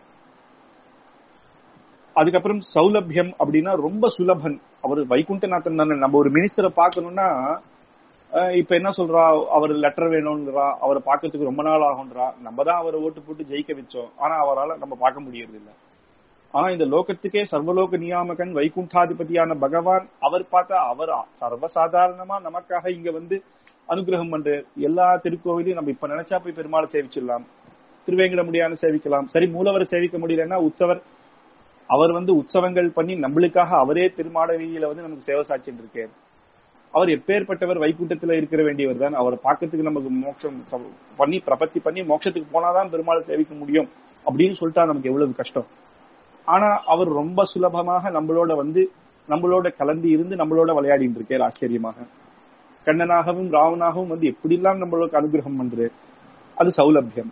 அதுக்கப்புறம் சௌலபியம் அப்படின்னா ரொம்ப சுலபன் அவர் வைகுண்டநாதன் தானே நம்ம ஒரு மினிஸ்டரை பார்க்கணும்னா அஹ் இப்ப என்ன சொல்றா அவர் லெட்டர் வேணும்ன்றா அவரை பார்க்கறதுக்கு ரொம்ப நாள் ஆகும்ன்றா நம்ம தான் அவரை ஓட்டு போட்டு ஜெயிக்க வச்சோம் ஆனா அவரால் நம்ம பார்க்க முடியறது இல்ல ஆனா இந்த லோகத்துக்கே சர்வலோக நியாமகன் வைகுண்டாதிபதியான பகவான் அவர் பார்த்தா அவர் சர்வசாதாரணமா நமக்காக இங்க வந்து அனுகிரகம் பண்ற எல்லா திருக்கோவிலையும் நம்ம இப்ப நினைச்சா போய் பெருமாளை சேவிச்சிடலாம் திருவேங்கடமுடியான சேவிக்கலாம் சரி மூலவரை சேவிக்க முடியலன்னா உற்சவர் அவர் வந்து உற்சவங்கள் பண்ணி நம்மளுக்காக அவரே திருமாடவியில வந்து நமக்கு சேவை சாட்சிட்டு இருக்கார் அவர் எப்பேற்பட்டவர் வைகுண்டத்துல இருக்கிற வேண்டியவர் தான் அவரை பார்க்கறதுக்கு நமக்கு மோட்சம் ச- பண்ணி பிரபத்தி பண்ணி மோட்சத்துக்கு போனாதான் பெருமாளை சேவிக்க முடியும் அப்படின்னு சொல்லிட்டா நமக்கு எவ்வளவு கஷ்டம் ஆனா அவர் ரொம்ப சுலபமாக நம்மளோட வந்து நம்மளோட கலந்து இருந்து நம்மளோட விளையாடிட்டு இருக்கார் ஆச்சரியமாக கண்ணனாகவும் ராவனாகவும் வந்து எப்படிலாம் நம்மளுக்கு அனுகிரகம் பண்றாரு அது சௌலபியம்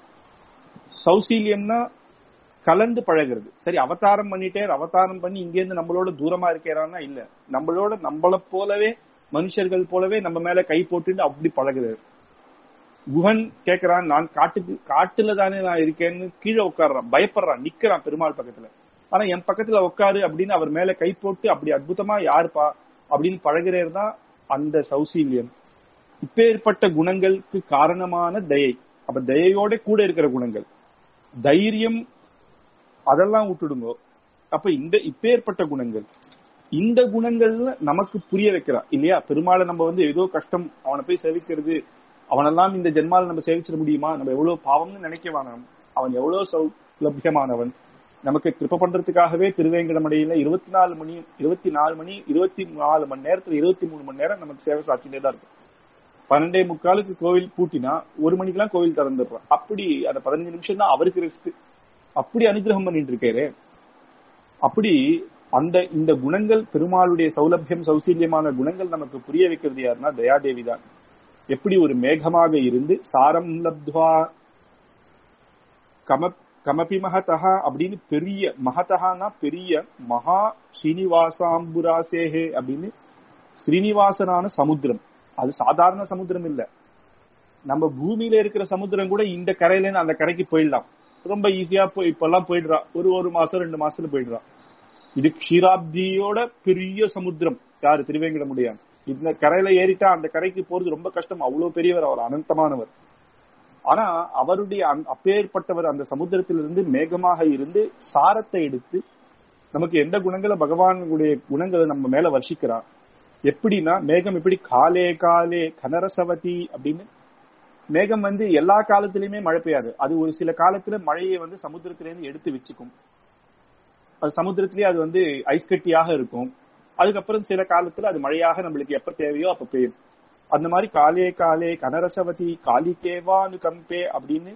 சௌசீல்யம்னா கலந்து பழகிறது சரி அவதாரம் பண்ணிட்டே அவதாரம் பண்ணி இங்க இருந்து நம்மளோட தூரமா இருக்கிறான்னா இல்ல நம்மளோட நம்மள போலவே மனுஷர்கள் போலவே நம்ம மேல கை போட்டுட்டு அப்படி பழகுறாரு குஹன் கேக்குறான் நான் காட்டுக்கு காட்டுல தானே நான் இருக்கேன்னு கீழே உட்கார்றான் பயப்படுறான் நிக்கிறான் பெருமாள் பக்கத்துல ஆனா என் பக்கத்துல உட்காரு அப்படின்னு அவர் மேல கை போட்டு அப்படி அற்புதமா யாருப்பா அப்படின்னு பழகிறேர் தான் அந்த சௌசீல்யம் இப்பேற்பட்ட குணங்களுக்கு காரணமான தயை அப்ப தயையோட கூட இருக்கிற குணங்கள் தைரியம் அதெல்லாம் விட்டுடுங்க அப்ப இந்த இப்பேற்பட்ட குணங்கள் இந்த குணங்கள்ல நமக்கு புரிய வைக்கிறா இல்லையா பெருமாளை நம்ம வந்து ஏதோ கஷ்டம் அவனை போய் சேவிக்கிறது அவனெல்லாம் இந்த ஜென்மால நம்ம சேவிச்சிட முடியுமா நம்ம எவ்வளவு பாவம்னு நினைக்க வேணாம் அவன் எவ்வளவு சௌலபியமானவன் நமக்கு கிருப்ப பண்றதுக்காகவே திருவேங்கடமடையில இருபத்தி நாலு மணி இருபத்தி நாலு மணி இருபத்தி நாலு மணி நேரத்துல இருபத்தி மூணு மணி நேரம் நமக்கு சேவை சாட்சிட்டே தான் இருக்கும் பன்னெண்டே முக்காலுக்கு கோவில் பூட்டினா ஒரு மணிக்கெல்லாம் கோவில் திறந்துடுறான் அப்படி அந்த பதினஞ்சு நிமிஷம் தான் அவருக்கு ரெஸ்ட் அப்படி அனுகிரகம் பண்ணிட்டு இருக்காரு அப்படி அந்த இந்த குணங்கள் பெருமாளுடைய சௌலபியம் சௌசீல்யமான குணங்கள் நமக்கு புரிய வைக்கிறது யாருன்னா தயாதேவி தான் எப்படி ஒரு மேகமாக இருந்து சாரம் லப்துவா கம கமபி மகதா அப்படின்னு பெரிய மகதகானா பெரிய மகா ஸ்ரீனிவாசாம்புராசேஹே அப்படின்னு ஸ்ரீனிவாசனான சமுத்திரம் அது சாதாரண சமுத்திரம் இல்ல நம்ம பூமியில இருக்கிற சமுத்திரம் கூட இந்த கரையில இருந்து அந்த கரைக்கு போயிடலாம் ரொம்ப ஈஸியா போய் இப்பெல்லாம் போயிடுறா ஒரு ஒரு மாசம் ரெண்டு மாசத்துல போயிடுறா இது க்ஷீராப்தியோட பெரிய சமுத்திரம் யாரு திருவேங்கடமுடியான் இந்த கரையில ஏறிட்டா அந்த கரைக்கு போறது ரொம்ப கஷ்டம் அவ்வளவு பெரியவர் அவர் அனந்தமானவர் ஆனா அவருடைய அந்த- அப்பேற்பட்டவர் அந்த சமுத்திரத்திலிருந்து மேகமாக இருந்து சாரத்தை எடுத்து நமக்கு எந்த குணங்களை பகவானுடைய குணங்களை நம்ம மேல வர்ஷிக்கிறார் எப்படின்னா மேகம் எப்படி காலே காலே கனரசவதி அப்படின்னு மேகம் வந்து எல்லா காலத்திலயுமே மழை பெய்யாது அது ஒரு சில காலத்துல மழையை வந்து சமுத்திரத்திலிருந்து எடுத்து வச்சுக்கும் அது சமுத்திரத்திலேயே அது வந்து ஐஸ் கட்டியாக இருக்கும் அதுக்கப்புறம் சில காலத்துல அது மழையாக நம்மளுக்கு எப்ப தேவையோ அப்ப பெய்யும் அந்த மாதிரி காலே காலே கனரசவதி காலிகேவானு கம்பே அப்படின்னு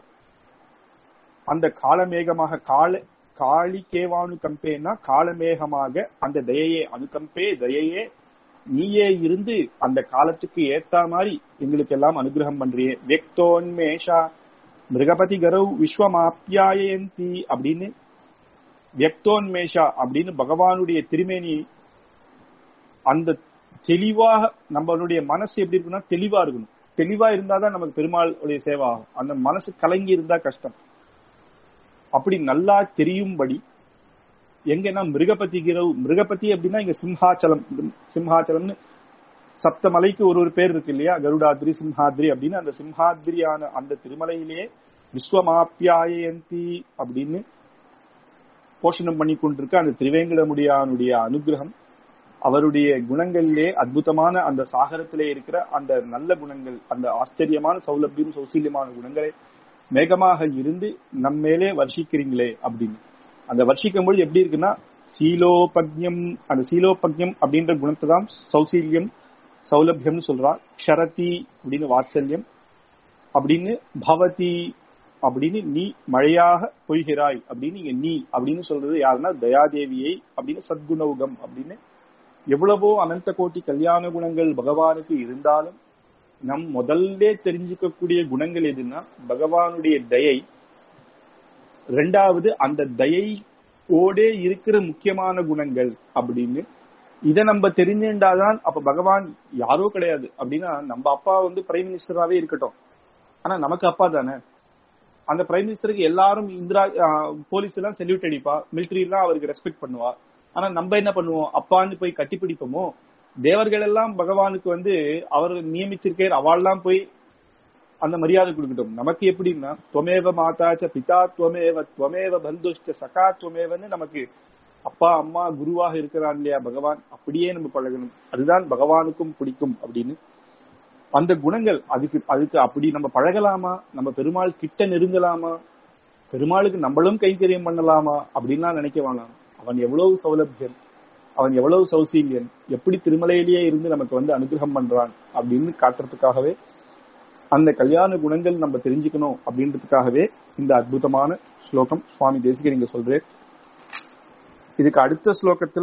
அந்த காலமேகமாக கால காளிகேவானு கம்பேனா காலமேகமாக அந்த தயையே அனுகம்பே தயையே நீயே இருந்து அந்த காலத்துக்கு ஏத்தா மாதிரி எங்களுக்கு எல்லாம் அனுகிரகம் பண்றியே வெக்தோன்மேஷா மிருகபதி கரவ் விஸ்வமாப்யாயந்தி அப்படின்னு வியக்தோன்மேஷா அப்படின்னு பகவானுடைய திருமேனி அந்த தெளிவாக நம்மளுடைய மனசு எப்படி இருக்குன்னா தெளிவா இருக்கணும் தெளிவா இருந்தாதான் நமக்கு பெருமாளுடைய சேவை ஆகும் அந்த மனசு கலங்கி இருந்தா கஷ்டம் அப்படி நல்லா தெரியும்படி எங்கன்னா மிருகபதி கிரவ் மிருகபதி அப்படின்னா இங்க சிம்ஹாச்சலம் சிம்ஹாச்சலம்னு சப்த மலைக்கு ஒரு ஒரு பேர் இருக்கு இல்லையா கருடாத்ரி சிம்ஹாத்ரி அப்படின்னு அந்த சிம்ஹாத்ரியான அந்த திருமலையிலேயே விஸ்வமாப்பியாயந்தி அப்படின்னு போஷணம் பண்ணி கொண்டிருக்க அந்த திருவேங்கடமுடியானுடைய அனுகிரகம் அவருடைய குணங்களிலே அற்புதமான அந்த சாகரத்திலே இருக்கிற அந்த நல்ல குணங்கள் அந்த ஆச்சரியமான சௌலபியம் சௌசீல்யமான குணங்களை மேகமாக இருந்து நம்மேலே வர்ஷிக்கிறீங்களே அப்படின்னு அந்த வர்ஷிக்கும் பொழுது எப்படி இருக்குன்னா சீலோபக்ஞம் அந்த சீலோபக்ஞம் அப்படின்ற குணத்தை தான் சௌசீல்யம் சௌலபியம்னு சொல்றா க்ஷரதி அப்படின்னு வாத்சல்யம் அப்படின்னு பவதி அப்படின்னு நீ மழையாக பொய்கிறாய் அப்படின்னு இங்க நீ அப்படின்னு சொல்றது யாருன்னா தயாதேவியை அப்படின்னு சத்குணவுகம் அப்படின்னு எவ்வளவோ அனந்த கோட்டி கல்யாண குணங்கள் பகவானுக்கு இருந்தாலும் நம் முதல்ல தெரிஞ்சுக்கக்கூடிய குணங்கள் எதுன்னா பகவானுடைய தயை ரெண்டாவது அந்த தயை ஓடே இருக்கிற முக்கியமான குணங்கள் அப்படின்னு இத நம்ம தெரிஞ்சுட்டாதான் அப்ப பகவான் யாரோ கிடையாது அப்படின்னா நம்ம அப்பா வந்து பிரைம் மினிஸ்டராவே இருக்கட்டும் ஆனா நமக்கு அப்பா தானே அந்த பிரைம் மினிஸ்டருக்கு எல்லாரும் இந்திரா போலீஸ் எல்லாம் செல்யூட் அடிப்பா மிலிட்டரி எல்லாம் அவருக்கு ரெஸ்பெக்ட் பண்ணுவா ஆனா நம்ம என்ன பண்ணுவோம் அப்பான்னு போய் கட்டிப்பிடிப்போமோ தேவர்கள் எல்லாம் பகவானுக்கு வந்து அவர் நியமிச்சிருக்கார் அவள்லாம் போய் அந்த மரியாதை கொடுக்கட்டும் நமக்கு எப்படின்னா துவமேவ மாதாச்ச பிதா துவமேவ துவமேவ பந்துஷ்ட சகா துவமேவன்னு நமக்கு அப்பா அம்மா குருவாக இருக்கிறான் இல்லையா பகவான் அப்படியே நம்ம பழகணும் அதுதான் பகவானுக்கும் பிடிக்கும் அப்படின்னு அந்த குணங்கள் அதுக்கு அதுக்கு அப்படி நம்ம பழகலாமா நம்ம பெருமாள் கிட்ட நெருங்கலாமா பெருமாளுக்கு நம்மளும் கைங்கரியம் பண்ணலாமா அப்படின்லாம் நினைக்க வேணாம் அவன் எவ்வளவு சௌலபியன் அவன் எவ்வளவு சௌசீல்யன் எப்படி திருமலையிலேயே இருந்து நமக்கு வந்து அனுகிரகம் பண்றான் அப்படின்னு காட்டுறதுக்காகவே அந்த கல்யாண குணங்கள் நம்ம தெரிஞ்சுக்கணும் அப்படின்றதுக்காகவே இந்த அற்புதமான ஸ்லோகம் சுவாமி தேசிகர் இங்க சொல்றேன் இதுக்கு அடுத்த ஸ்லோகத்துல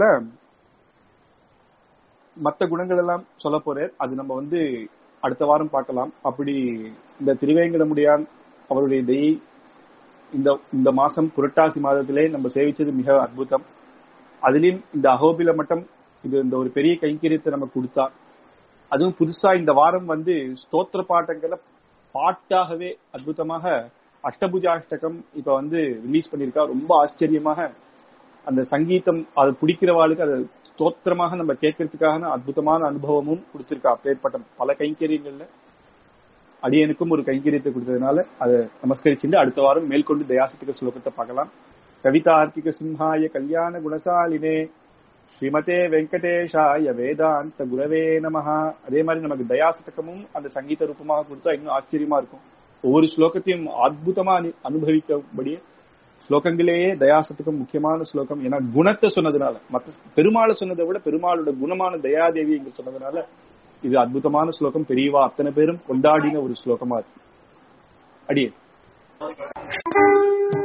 மத்த குணங்கள் எல்லாம் சொல்ல போறேன் அது நம்ம வந்து அடுத்த வாரம் பார்க்கலாம் அப்படி இந்த திருவேங்கடமுடியான் அவருடைய தெய் இந்த இந்த மாசம் புரட்டாசி மாதத்திலே நம்ம சேவிச்சது மிக அற்புதம் அதுலயும் இந்த அகோபில மட்டம் இது இந்த ஒரு பெரிய கைங்கரியத்தை நமக்கு கொடுத்தா அதுவும் புதுசா இந்த வாரம் வந்து ஸ்தோத்திர பாட்டங்களை பாட்டாகவே அற்புதமாக அஷ்டபுஜாஷ்டகம் இப்ப வந்து ரிலீஸ் பண்ணிருக்கா ரொம்ப ஆச்சரியமாக அந்த சங்கீதம் அது பிடிக்கிறவாளுக்கு அது ஸ்தோத்திரமாக நம்ம கேட்கறதுக்கான அற்புதமான அனுபவமும் கொடுத்திருக்கா அப்பேற்பட்ட பல கைங்கரியங்கள்ல அடியனுக்கும் ஒரு கைங்கரியத்தை கொடுத்ததுனால அதை நமஸ்கரிச்சுட்டு அடுத்த வாரம் மேற்கொண்டு தயாசத்துக்கு ஸ்லோகத்தை பார்க்கலாம் கவிதார்த்திக சிம்ஹாய கல்யாண குணசாலினே ஸ்ரீமதே வெங்கடேஷாய வேதாந்த குரவே நமஹா அதே மாதிரி நமக்கு தயாசதகமும் அந்த சங்கீத ரூபமாக கொடுத்தா இன்னும் ஆச்சரியமா இருக்கும் ஒவ்வொரு ஸ்லோகத்தையும் அற்புதமா அனு- அனுபவிக்கபடியே ஸ்லோகங்களேயே தயாசத்துக்கும் முக்கியமான ஸ்லோகம் ஏன்னா குணத்தை சொன்னதுனால மத்த பெருமாளை சொன்னதை விட பெருமாளோட குணமான தயாதேவி இங்க சொன்னதுனால இது அற்புதமான ஸ்லோகம் பெரியவா அத்தனை பேரும் கொண்டாடின ஒரு ஸ்லோகமா இருக்கு அடியே